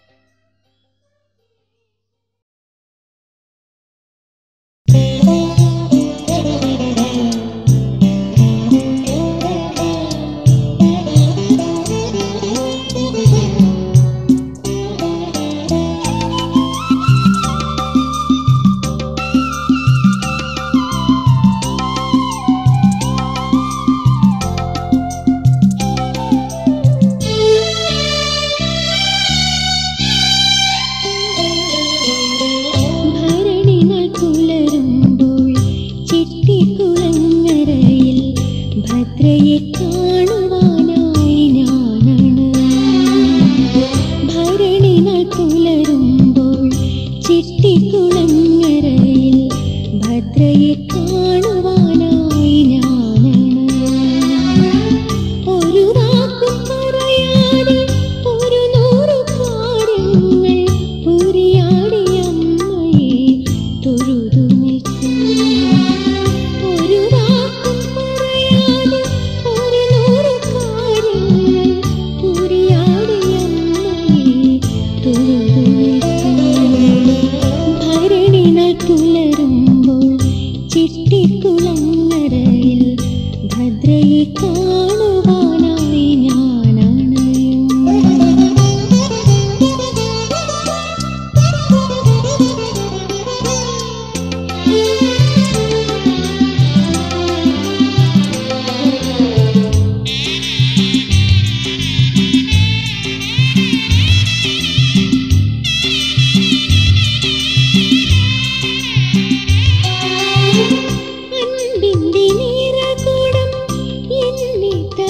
ഭരണിനാൾ പുലരുമ്പോൾ ചിട്ടിക്കുളങ്ങരയിൽ ഭദ്രയെ കാണുവാനായി ഞാനാണ് ഭരണിനാൾ പുലരുമ്പോൾ ചിട്ടിക്കുളങ്ങരയിൽ ഭദ്രയെ കാണുവാനായി ഞാനാണ് ഒരു വാക്കും പറയാതെ ഒരു നൂറു കാര്യങ്ങൾ പുരിയാടി അമ്മയെ തൊഴുതു നിൽക്കും ഒരു വാക്കും പറയാതെ ഒരു നൂറു കാര്യങ്ങൾ പുരിയാടി അമ്മയെ തൊഴുതു നിൽക്കും ഭരണിനാൾ പുലരുമ്പോൾ ചിട്ടിക്കുളങ്ങരയിൽ ഭദ്രയെ കാണുവാനായി ഞാനണയും അൻപിന്റെ നിറകുടം എന്നെ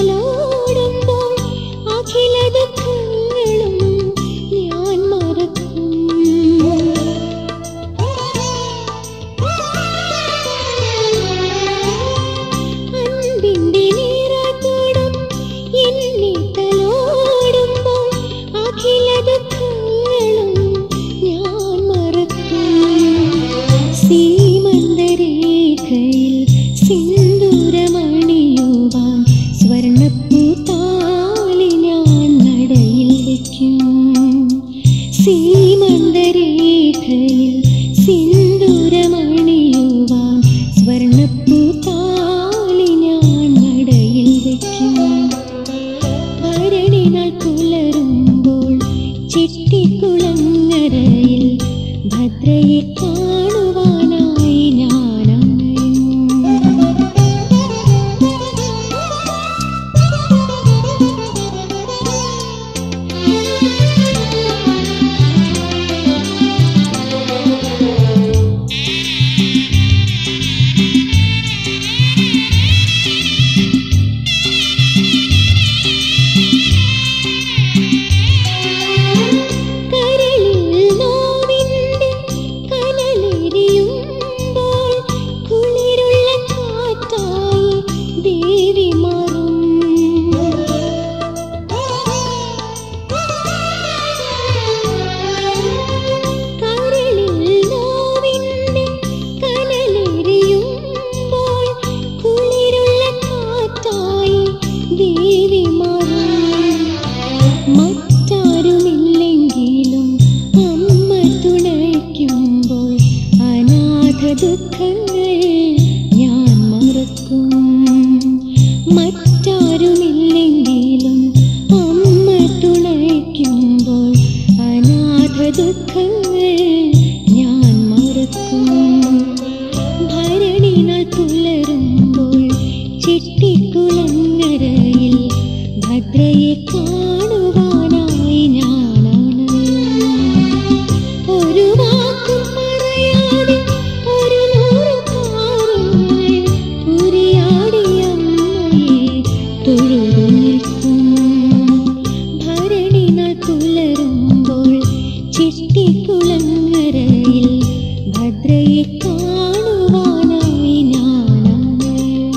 ചെട്ടിക്കുളങ്ങരയിൽ ഭദ്രയെ കാണുവാനായി ഞാനണയും ഒരു വാക്കും പറയാതെ ഒരു നൂറ് കാര്യങ്ങൾ ഉരിയാടിയ അമ്മയെ തൊഴുതു നിൽക്കും ഭരണി നാൾ പുലരുമ്പോൾ ചെട്ടിക്കുളങ്ങരയിൽ ഭദ്രയെ കാണുവാനായി ഞാനണയും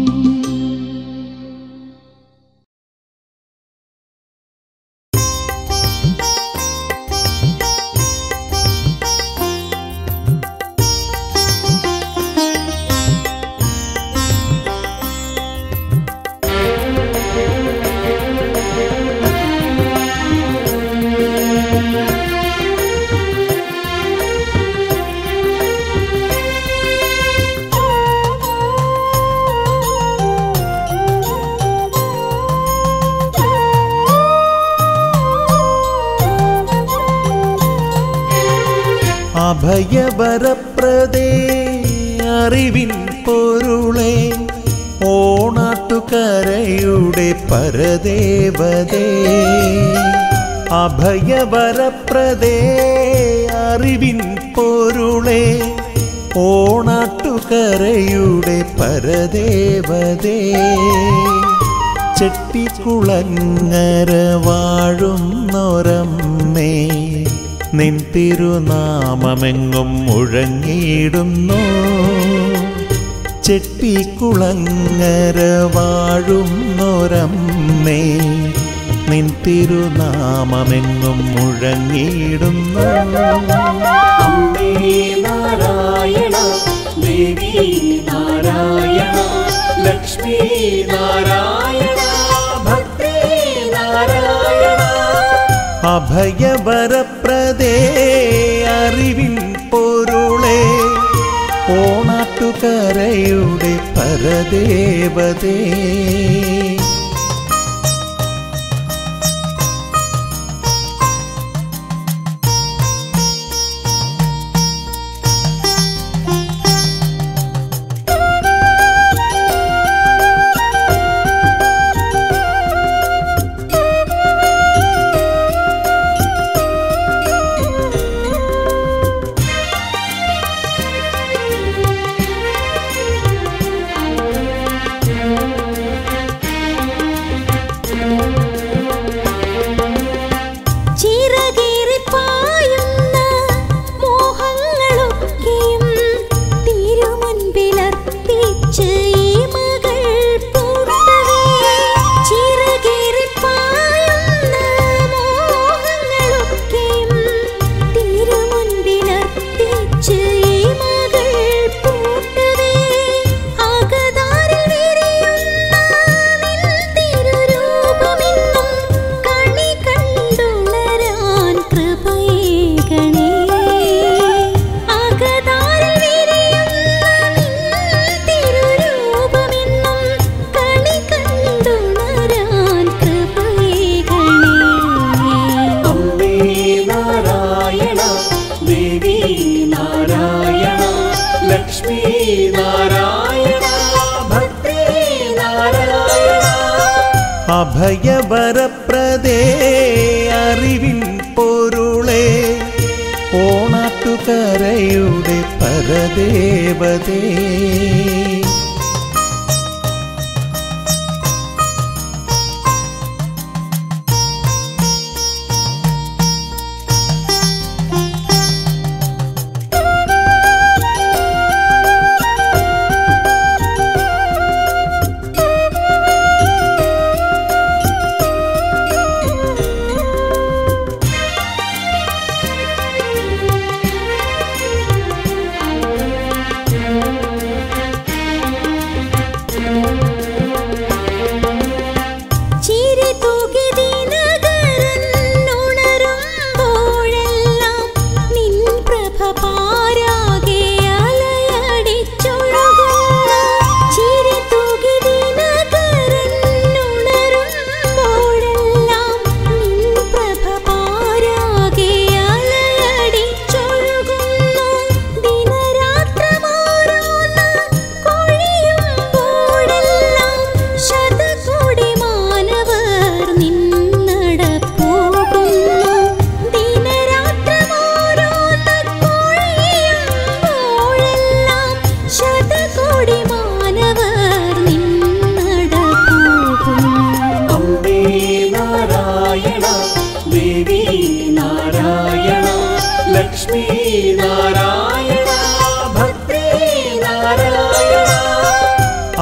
അഭയവരപ്രദേ അറിവിൻ പൊരുളെ ഓണാട്ടുകരയുടെ പരദേവതേ അഭയവരപ്രദേ അറിവിൻ പൊരുളെ ഓണാട്ടുകരയുടെ പരദേവതേ ചെട്ടിക്കുളങ്ങര വാഴുന്നൊരമ്മേ നിൻ തിരുനാമമെങ്ങും മുഴങ്ങിയിടുന്നു ചെട്ടിക്കുളങ്ങര വാഴുന്നൊരമ്മേ നിൻ തിരുനാമമെങ്ങും മുഴങ്ങിയിടുന്നു അമ്മേ നാരായണ ദേവി നാരായണ ലക്ഷ്മി നാരായണ ഭക്തി നാരായണ അഭയവരപ്രദേ അറിവിൻ പൊരുളെ ഓണാട്ടുകരയുടെ പരദേവതേ ചിറകേറിപ്പായുന്ന മോഹങ്ങളൊക്കെയും തിരുമുൻപിലർപ്പിച്ച് ഈ മകൾ പൂർത്തവേ. ചിറകേറിപ്പായുന്ന മോഹങ്ങളൊക്കെയും തിരുമുൻപിലർപ്പിച്ച് ഈ മകൾ പൂർത്തവേ. അകതാരിൽ വിരിയുന്ന നിൻ തിരുരൂപമെന്നും കണി കണ്ടുണരാൻ കൃപയേകണേ. അകതാരിൽ വിരിയുന്ന നിൻ തിരുരൂപമെന്നും കണി കണ്ടുണരാൻ കൃപയേകണേ. അമ്മേ നാരായണ ദേവി നാരായണ ലക്ഷ്മി നാരായണ ഭക്തി നാരായണ അഭയവരപ്രദേ അറിവിൻ പൊരുളെ ഓണാട്ടുകരയുടെ പരദേവതേ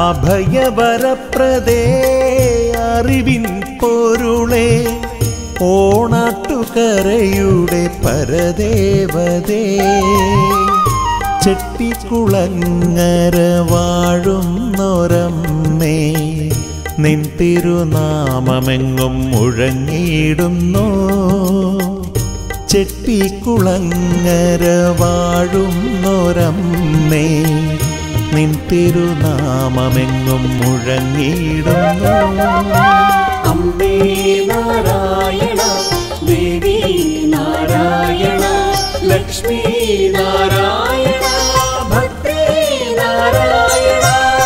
അഭയവരപ്രദേ അറിവിൻ പൊരുളേ ഓണാട്ടുകരയുടെ പരദേവതേ ചെട്ടിക്കുളങ്ങര വാഴുന്നൊരമ്മേ നിൻ തിരുനാമമെങ്ങും മുഴങ്ങിയിടുന്നു ചെട്ടിക്കുളങ്ങര വാഴുന്നൊരമ്മേ നിൻ തിരുനാമമെങ്ങും മുഴങ്ങിയിടുന്നു അമ്മേ നാരായണ ദേവി നാരായണ ലക്ഷ്മി നാരായണ ഭദ്രേ നാരായണ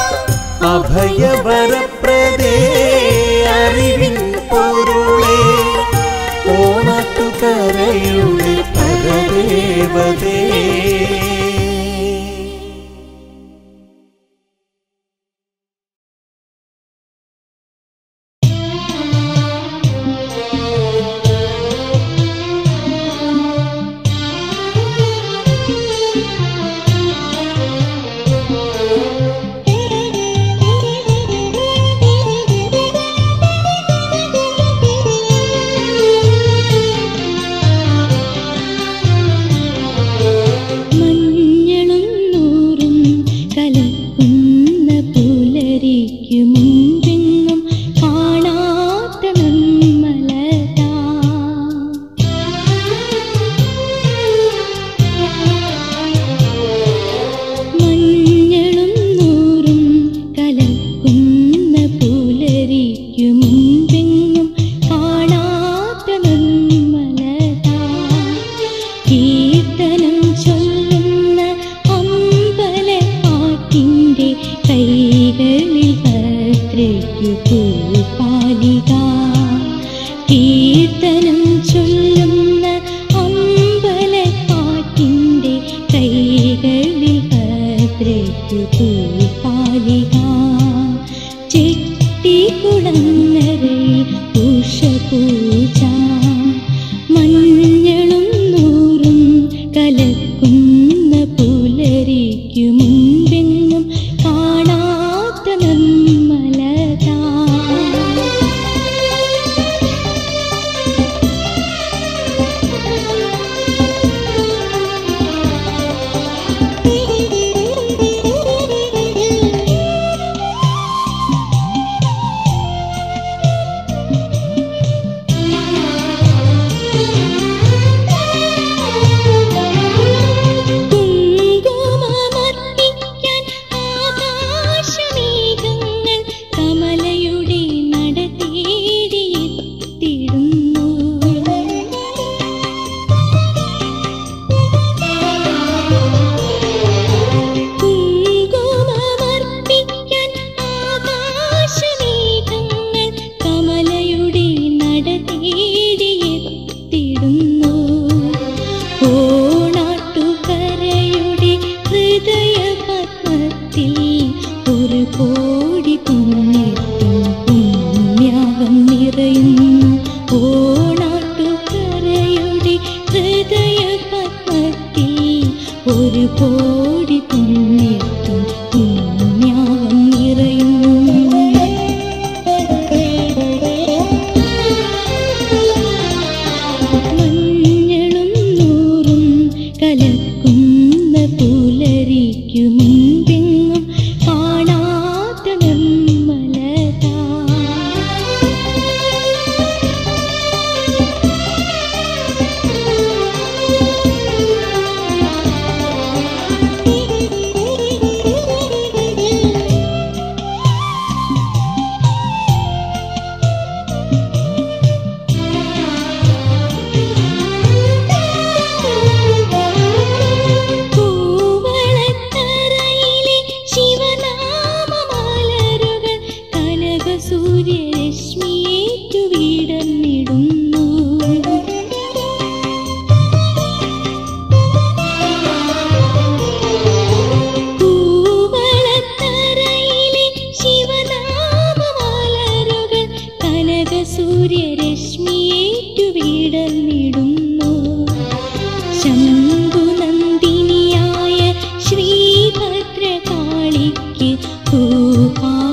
അഭയവരപ്രദേ അറിവിൻ പൊരുളേ ഓണത്തുകരയുടെ പരദേവതേ മഞ്ഞളും നൂറും കലക്കുന്ന പുലരിക്കു മുമ്പെങ്ങും കാണാത്ത നമ്മലതാ മഞ്ഞളും നൂറും കലക്കുന്ന പുലരിക്കു മുമ്പെങ്ങും കാണാത്ത നമ്മലതാ കീർത്തനം ചൊല്ലുന്ന അമ്പലപ്പാട്ടിൻ്റെ കൈകളിൽ ഭദ്രയ്ക്കു പൂപ്പാലിക കീർത്തനം ചൊല്ലുന്ന അമ്പലപ്പാട്ടിൻ്റെ കൈകളിൽ ഭദ്രയ്ക്കു പൂപ്പാലിക ചെട്ടിക്കുളങ്ങരയിൽ ഉഷപൂജ മഞ്ഞളും നൂറും കലക്കുന്ന പുലരിക്കു മുമ്പെങ്ങും കാണാത്ത നമ്മലതാ കുങ്കുമമർപ്പിക്കാൻ ആകാശമേഘങ്ങൾ കമലയുടെ നട തേടിയെത്തിടുന്നു കുങ്കുമമർപ്പിക്കാൻ ആകാശമേഘങ്ങൾ കമലയുടെ നട തേടിയെത്തിടുന്നു ഓണാട്ടുകരയുടെ ഹൃദയ പത്മത്തിൽ ഒരു കോടി പുണ്യത്തിൻ പുണ്യാകം നിറയുന്നു ഓണാട്ടുകരയുടെ ഹൃദയ പത്മത്തിൽ ഒരു കോടി പുണ്യത്തിൻ പുണ്യാകം മഞ്ഞളും നൂറും കലക്കുന്ന പുലരിക്കു മുമ്പെങ്ങും കാണാത്ത നമ്മലതാ കൂവളത്തറയിലെ ശിവനാമമലരുകൾ കനകസൂര്യരശ്മിയേറ്റു വിടർന്നിടുന്നു കൂവളത്തറയിലെ ശിവനാമമലരുകൾ കനകസൂര്യരശ്മിയേറ്റു വിടർന്നിടുന്നു ശംഭുനന്ദിനിയായ ശ്രീഭദ്രകാളിക്ക് പൂഹാ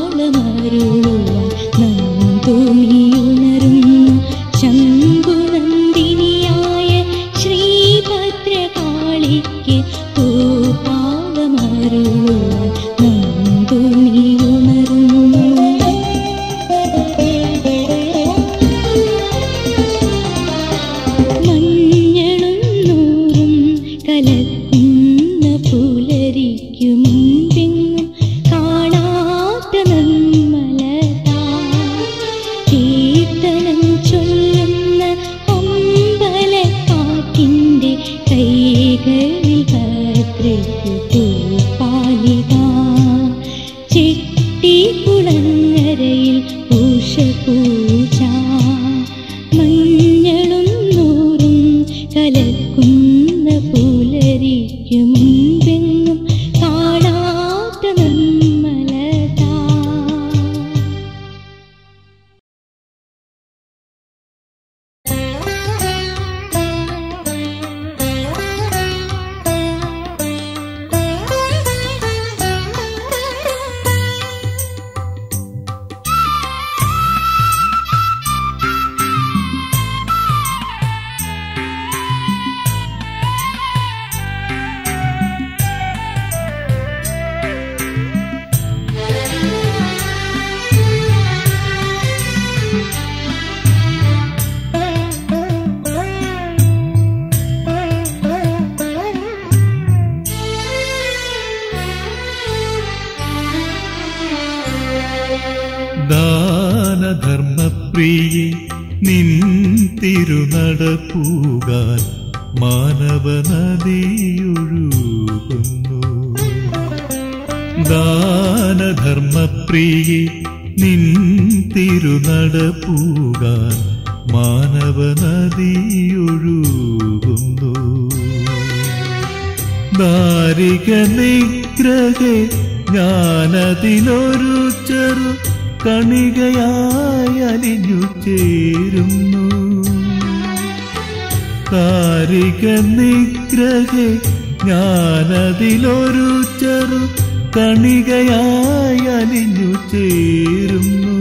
പൂജ മഞ്ഞളും നൂറും കലക്കുന്ന പുലരിക്കു മുൻപെങ്ങും കാണാത്ത നിർമ്മലതാ ദാനധർമ്മപ്രിയെ നിൻ തിരുനടപ്പൂകാൻ മാനവനദിയൊഴുകുന്നു ദാനധർമ്മപ്രിയെ നിൻ തിരുനടപ്പൂകാൻ മാനവനദിയൊഴുകുന്നു ദാരിക നിഗ്രഹേ ഞാനതിലൊരു ചെറു കണികയായി അലിഞ്ഞു ചേരുന്നു ദാരിക നിഗ്രഹേ ഞാനതിലൊരു ചെറു കണികയായി അലിഞ്ഞു ചേരുന്നു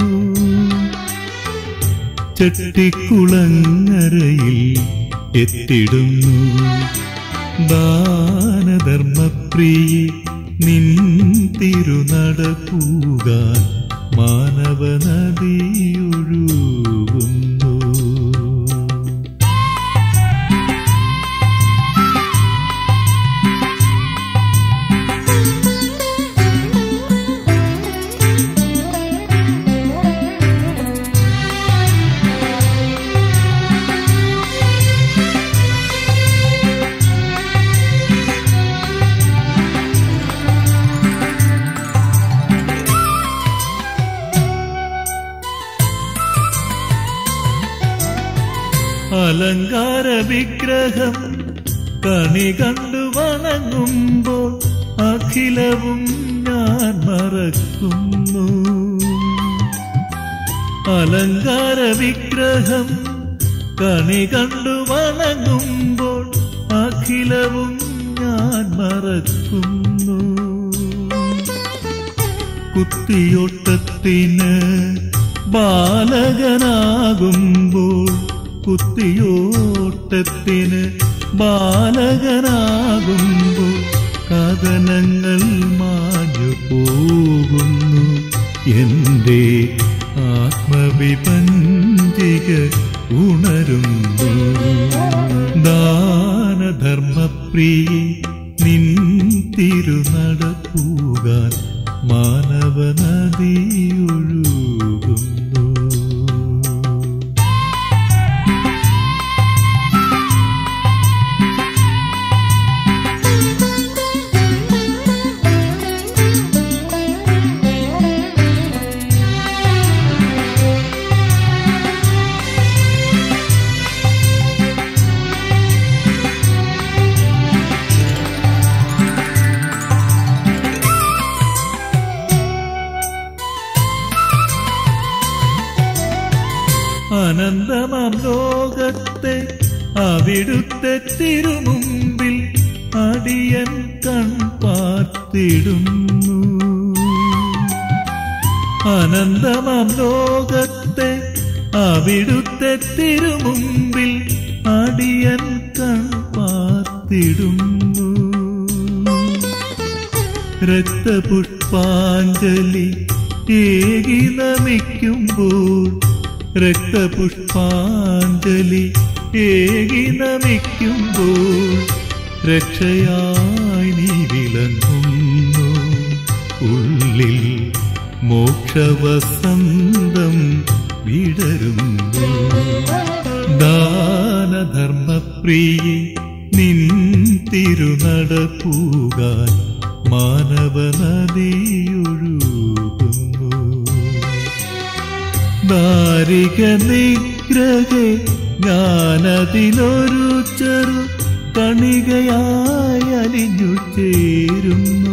ചട്ടിക്കുളങ്ങരയിൽ എത്തിടുന്നു ദാനധർമ്മപ്രിയെ നിൻ തിരുനടപ്പൂകാൻ മാനവനദിയൊഴുകുന്നു അലങ്കാര വിഗ്രഹം കണി കണ്ടു വണങ്ങുമ്പോൾ അഖിലവും ഞാൻ മറക്കുന്നു അലങ്കാര വിഗ്രഹം കണി കണ്ടു വണങ്ങുമ്പോൾ അഖിലവും ഞാൻ മറക്കുന്നു കുത്തിയോട്ടത്തിന് ബാലകനാകുമ്പോൾ കുത്തിയോട്ടത്തിന് ബാലകനാകുമ്പോൾ കഥനങ്ങൾ മാഞ്ഞു പോകുന്നു എൻ്റെ ആത്മവിപഞ്ചിക ഉണരുന്നു ദാനധർമ്മപ്രിയെ നിൻ തിരുനടപ്പൂകാൻ മാനവനദിയൊഴുകുന്നു അനന്തമാം ലോകത്തെ അവിടുത്തെ തിരുമുമ്പിൽ അടിയൻ കൺ പാർത്തിടുന്നു അനന്തമാം ലോകത്തെ അവിടുത്തെ തിരുമുമ്പിൽ അടിയൻ കൺ പാർത്തിടുന്നു രക്തപുഷ്പാഞ്ജലി ഏകി നമിക്കുമ്പോൾ രക്തപുഷ്പാഞ്ജലി ഏകി നമിക്കുമ്പോൾ രക്ഷയായി നീ വിളങ്ങുന്നു ഉള്ളിൽ മോക്ഷവസന്തം വിടരുന്നു ദാനധർമ്മപ്രിയെ നിൻ തിരുനടപ്പൂകാൻ മാനവനദിയൊഴുകുന്നു ദാരിക നിഗ്രഹേ ഞാനതിലൊരു ചെറു കണികയായി അലിഞ്ഞു ചേരുന്നു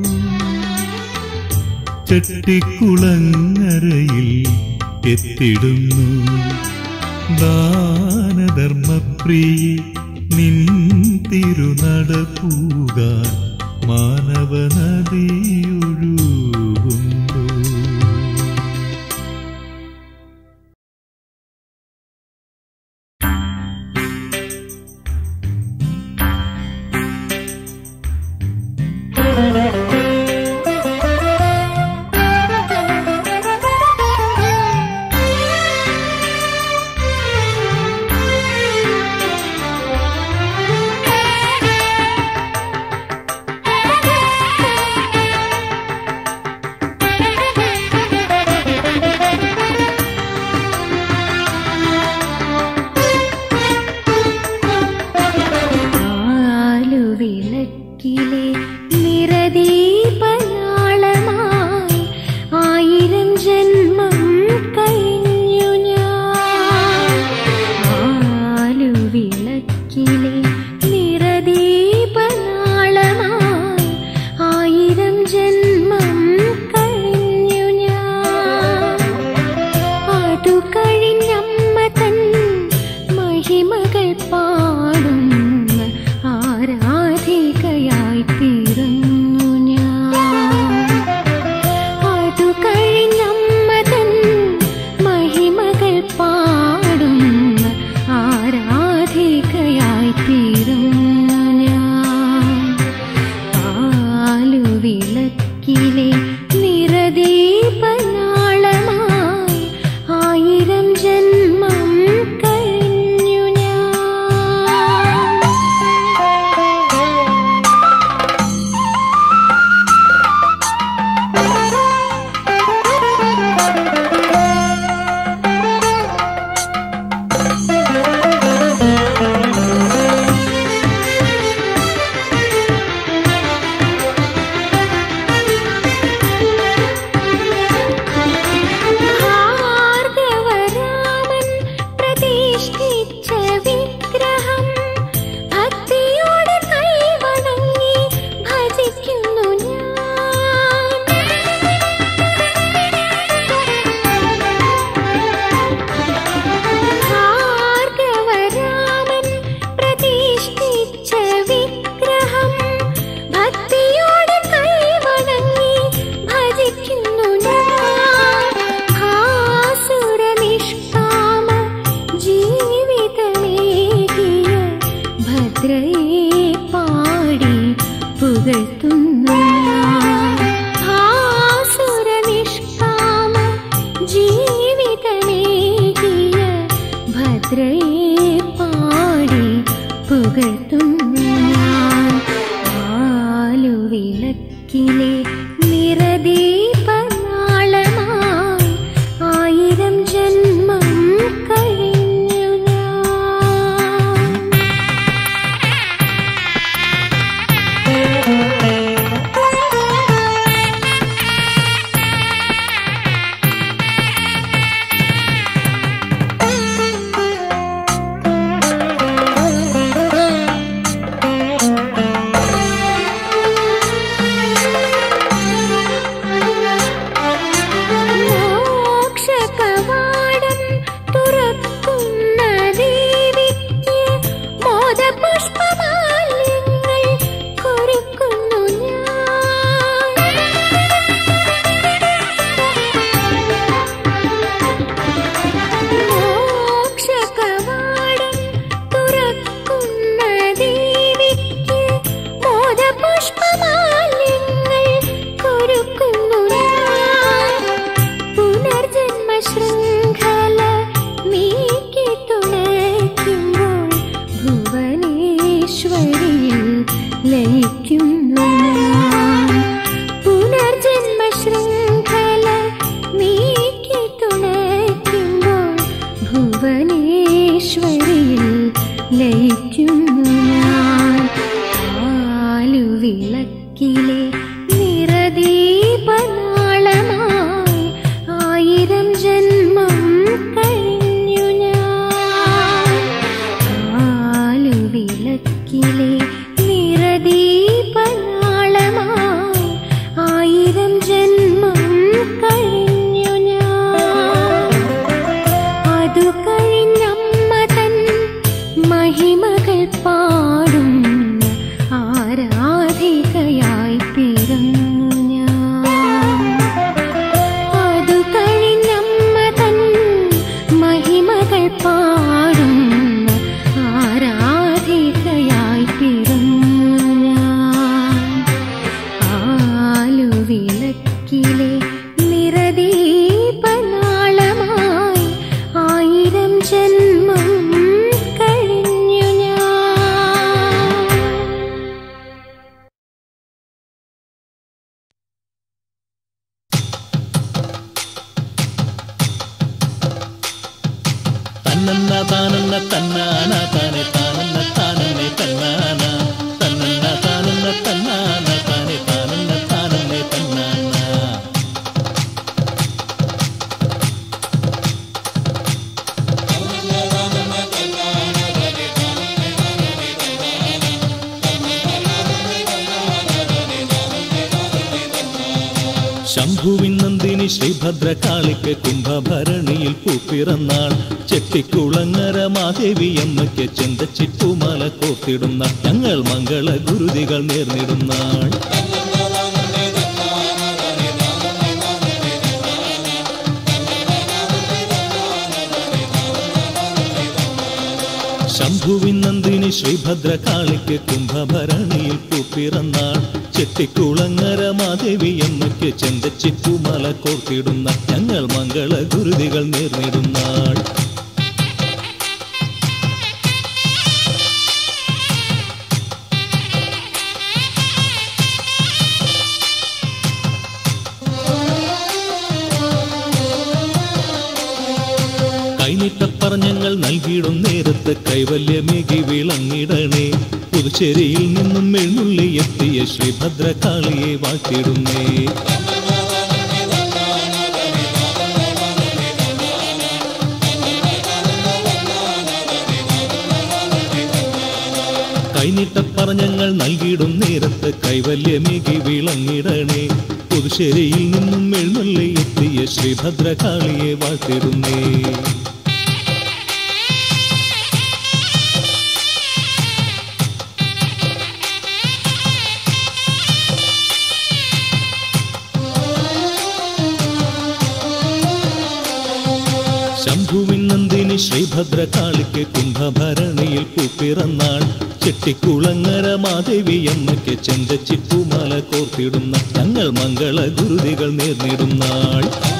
ചട്ടിക്കുളങ്ങരയിൽ എത്തിടുന്നു ദാനധർമ്മപ്രിയ നിൻ തിരുനടപ്പൂകാൻ മാനവനദിയൊഴുകുന്നു ആലുവിളക്കിലെ നിറദീപനാളമായി ആയിരം ജന്മം കഴിഞ്ഞു ഞാൻ ആലുവിളക്കിലെ നിറദീപനാളമായി ആയിരം ജന്മം കഴിഞ്ഞു ഞാൻ അതു കഴിഞ്ഞമ്മ തൻ മഹിമകൾ പാടും ആരാധികയായി തീർന്നു ഞാൻ അതു കഴിഞ്ഞമ്മ തൻ മഹിമകൾ പാടും ആരാധികയായി തീർന്നു ഞാൻ ആലുവിളക്കിലെ നിറദീപനാളമായി ആയിരം ജന്മം കഴിഞ്ഞു ഞാൻ ഭാർഗവരാമൻ പ്രതിഷ്ഠിച്ച വിഗ്രഹം ഭക്തിയോടെ കൈവണങ്ങി ഭജിക്കുന്നു ഞാൻ ഭാർഗവരാമൻ പ്രതിഷ്ഠിച്ച വിഗ്രഹം ഭക്തിയോടെ കൈവണങ്ങി ഭജിക്കുന്നു ഞാൻ ഭാസുര നിഷ്കാമ ജീവിതമേകിയ ഭദ്രയെ പാടി പുകഴ്ത്തുന്നു ഞാൻ ഭാസുര നിഷ്കാമ ജീവിതമേകിയ ഭദ്രയെ പാടി പുകഴ്ത്തുന്നു ഞാൻ ആലുവിളക്കിലെ നിറദീപനാളമായി ആയിരം ജന്മം കഴിഞ്ഞു ഞാൻ മോക്ഷകവാടം തുറക്കുന്ന ദേവിക്ക് മോദപുഷ്പമാല്യങ്ങൾ കുറിക്കുന്നു ഞാൻ മോക്ഷകവാടം തുറക്കുന്ന ദേവിക്ക് മോദപുഷ്പമാല്യങ്ങൾ കുറുക്കുന്നു ഞാൻ പുനർജന്മ ശൃംഖല നീക്കി തുണയ്ക്കുമ്പോൾ ഭുവനേശ്വരിയിൽ ലയിക്കുന്നു ഞാൻ പുനർജന്മ ശൃംഖല നീക്കി തുണയ്ക്കുമ്പോൾ ഭുവനേശ്വരിയിൽ ലയിക്കുന്നു ഞാൻ ആലുവിളക്കിലെ നിറദീപനാളമായി ആയിരം ജന്മം തന്നന്ന താനന്ന തന്നാന താനെ താനന്ന താനന്നെ തന്നാന തന്നന്ന താനന്ന തന്നാന താനെ താനന്ന താനന്നെ തന്നാന ശംഭുവിൻ നന്ദിനി ശ്രീഭദ്രകാളിക്ക് കുംഭഭരണിയിൽ പൂപ്പിറന്നാൾ ചെട്ടിക്കുളങ്ങര മാദേവിയമ്മയ്ക്ക് ചെന്തച്ചിപ്പുമാല കോർത്തിടുന്ന ഞങ്ങൾ മംഗള ഗുരുതികൾ നേർന്നിടുന്നാൾ ശംഭുവിൻ നന്ദിനി ശ്രീഭദ്രകാളിക്ക് കുംഭഭരണിയിൽ പൂപ്പിറന്നാൾ ചെട്ടിക്കുളങ്ങര മാദേവിയമ്മയ്ക്ക് ചെന്തച്ചിപ്പുമാല കോർത്തിടുന്ന ഞങ്ങൾ മംഗള ഗുരുതികൾ നേർന്നിടുന്നാൾ കൈനീട്ടപ്പറഞ്ഞങ്ങൾ നൽകിയിടും നേരത്ത് കൈവല്യമേകി വിളങ്ങിടണേ പുതുച്ചേരിയിൽ നിന്നും എഴുന്നള്ളി എത്തിയ ശ്രീഭദ്രകാളിയെ വാഴ്ത്തിടുന്നേ കൈനീട്ടപ്പറഞ്ഞങ്ങൾ നൽകിയിടും നേരത്ത് കൈവല്യമേകി വിളങ്ങിടണേ പുതുശ്ശേരിയിൽ നിന്നും എഴുന്നള്ളി എത്തിയ ശ്രീഭദ്രകാളിയെ വാഴ്ത്തിടുന്നേ ശംഭുവിൻ നന്ദിനി ശ്രീഭദ്രകാളിക്ക് കുംഭഭരണിയിൽ പൂപ്പിറന്നാൾ ചെട്ടിക്കുളങ്ങര മാദേവിയമ്മയ്ക്ക് ചെന്തച്ചിപ്പുമാല കോർത്തിടുന്ന ഞങ്ങൾ മംഗള ഗുരുതികൾ നേർന്നിടുന്നാൾ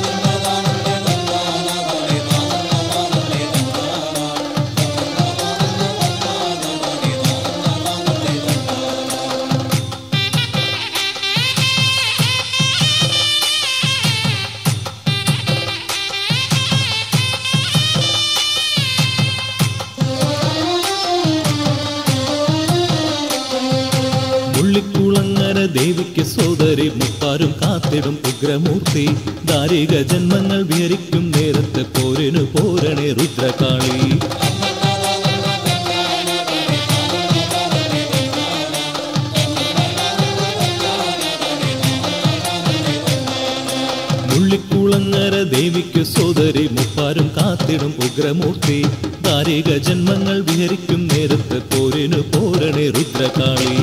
മുള്ളിക്കുളങ്ങര ദേവിക്ക് സോദരി മുപ്പാരും കാത്തിടും ഉഗ്രമൂർത്തി ദാരിക ജന്മങ്ങൾ വിഹരിക്കും നേരത്ത് പോരിനു പോരണേ രുദ്രകാളി മുള്ളിക്കുളങ്ങര ദേവിക്ക് സോദരി മുപ്പാരും കാത്തിടും ഉഗ്രമൂർത്തി ദാരിക ജന്മങ്ങൾ വിഹരിക്കും നേരത്ത് പോരിനു പോരണേ രുദ്രകാളി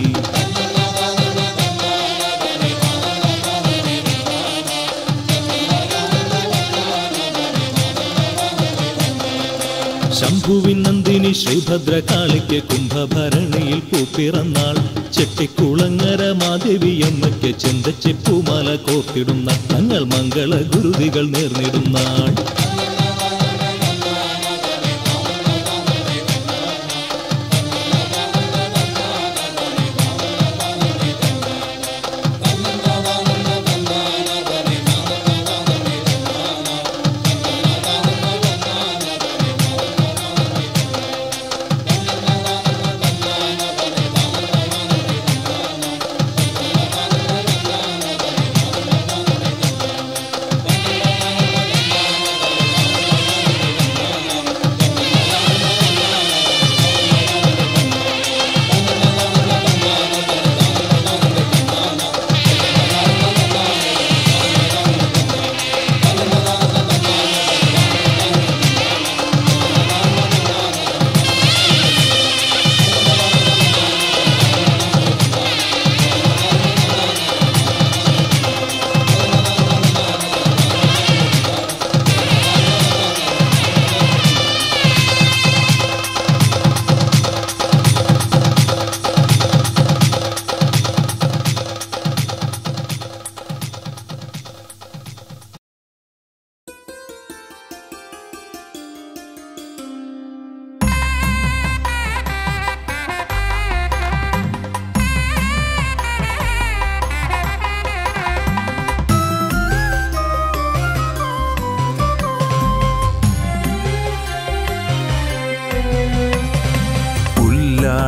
ശംഭുവിൻ നന്ദിനി ശ്രീഭദ്രകാളിക്ക് കുംഭഭരണിയിൽ പൂപ്പിറന്നാൾ ചെട്ടിക്കുളങ്ങര മാദേവിയമ്മയ്ക്ക് ചെന്തച്ചിപ്പുമാല കോർത്തിടുന്ന ഞങ്ങൾ മംഗള ഗുരുതികൾ നേർന്നിടുന്നാൾ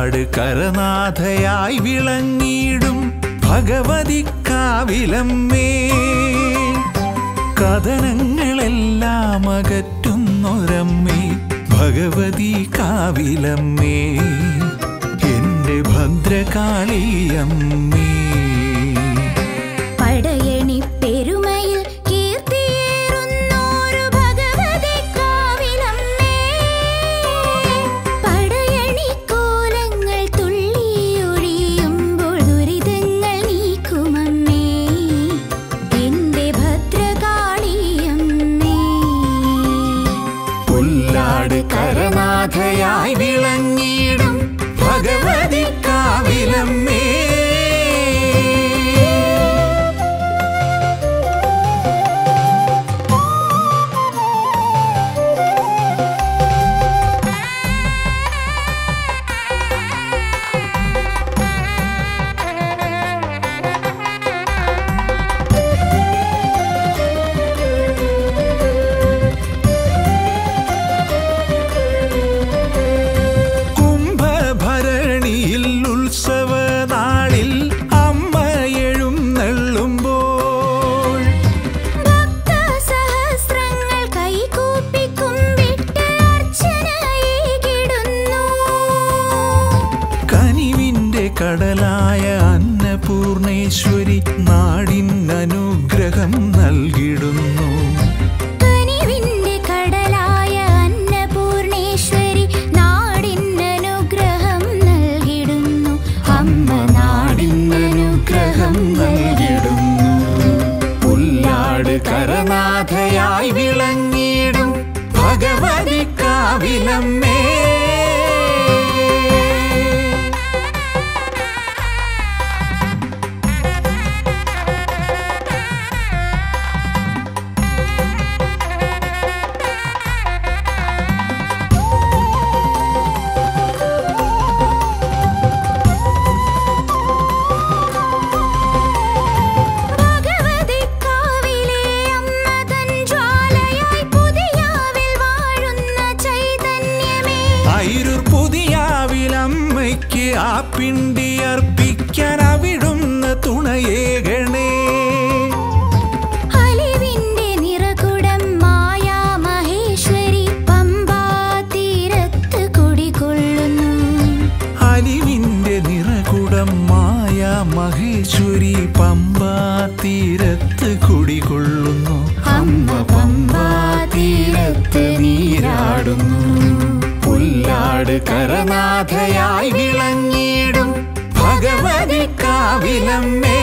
പുല്ലാട് കരനാഥയായി വിളങ്ങിയിടും ഭഗവതി കാവിലമ്മേ കഥനങ്ങളെല്ലാം അകറ്റുന്നൊരമ്മേ ഭഗവതി കാവിലമ്മേ എന്റെ ഭദ്രകാളിയമ്മേ പടയണി പെരുമയിൽ കീർത്തിയേറുന്നോരു ഭഗവതി കാവിലമ്മേ പടയണി കോലങ്ങൾ തുള്ളിയൊഴിയുമ്പോൾ ദുരിതങ്ങൾ നീക്കുമമ്മേ എന്റെ ഭദ്രകാളിയമ്മേ പുല്ലാട് കരനാഥയായി വിളങ്ങിയിടും ഭഗവതി കാവിലമ്മേ കുംഭഭരണിയിൽ ഉത്സവ നാളിൽ അമ്മ എഴുന്നള്ളുമ്പോൾ ഭക്തസഹസ്രങ്ങൾ കൈകൂപ്പി കുമ്പിട്ട് അർച്ചനയേകിടുന്നു. കനിവിന്റെ കടലായ അന്നപൂർണേശ്വരി നാടിനനുഗ്രഹം നൽകിടുന്നു കനിവിന്റെ കടലായ അന്നപൂർണേശ്വരി നാടിനനുഗ്രഹം നൽകിടുന്നു. അമ്മ നാടിനനുഗ്രഹം നൽകിടുന്നു. പുല്ലാട് കരനാഥയായി വിളങ്ങിയിടും ഭഗവതി കാവിലമ്മേ ഭഗവതിക്കാവിലെ അമ്മ തൻ ജ്വാലയായി പുതിയാവിൽ വാഴുന്ന ചൈതന്യമേ അയിരൂർ പുതിയാവിലമ്മയ്ക്ക് ആ പിണ്ടി അർപ്പിക്കാൻ അവിടുന്ന് തുണയേകണേ അലിവിന്റെ നിറകുടം മായാ മഹേശ്വരി പമ്പാ തീരത്ത് കുടികൊള്ളുന്നു അലിവിന്റെ നിറകുടം മായ മഹേശ്വരി പമ്പാ തീരത്ത് കുടികൊള്ളുന്നു അമ്മ പമ്പാ തീരത്ത് നീരാടുന്നു പുല്ലാട് കരനാഥയായി വിളങ്ങിയിടും ഭഗവതി കാവിലമ്മേ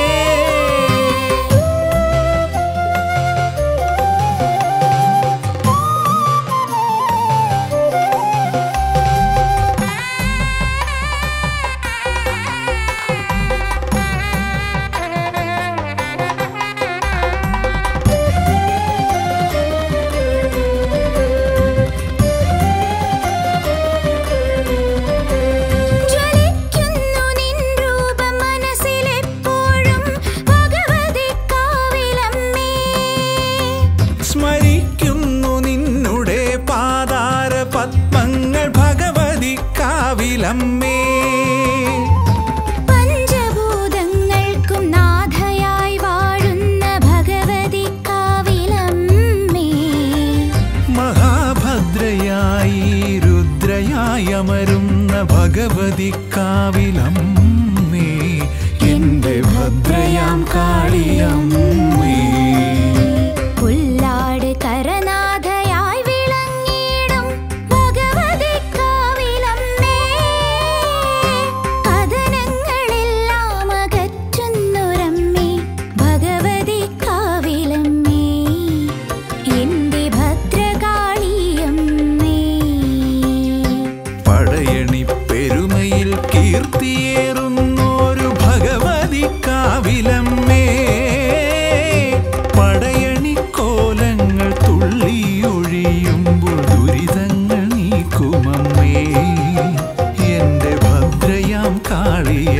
ജ്വലിക്കുന്നു നിൻ രൂപം മനസ്സിലെപ്പോഴും ഭഗവതിക്കാവിലമ്മേ സ്മരിക്കുന്നു നിന്നുടെ പാതാര പത്മങ്ങൾ ഭഗവതി കാവിലമ്മേ പഞ്ചഭൂതങ്ങൾക്കും നാഥയായി വാഴുന്ന ഭഗവതിക്കാവിലമ്മേ മഹാഭദ്രയായി രുദ്രയായി അമരുന്ന ഭഗവതി കാവിലമ്മേ എന്റെ ഭദ്രയാം കാളിയമ്മേ പുല്ലാട് കരനാഥയായി വിളങ്ങിയിടും ഭഗവതിക്കാവിലമ്മേ കഥനങ്ങളെല്ലാം അകറ്റുന്നൊരമ്മേ ഭഗവതിക്കാവിലമ്മേ എന്റെ ഭദ്രകാളിയമ്മേ പടയണി പെരുമയിൽ കീർത്തിയേറുന്നോരു ഭഗവതി കാവിലമ്മേ പടയണി കോലങ്ങൾ തുള്ളിയൊഴിയുമ്പോൾ ദുരിതങ്ങൾ നീക്കുമമ്മേ എന്റെ ഭദ്രയാം കാളിയ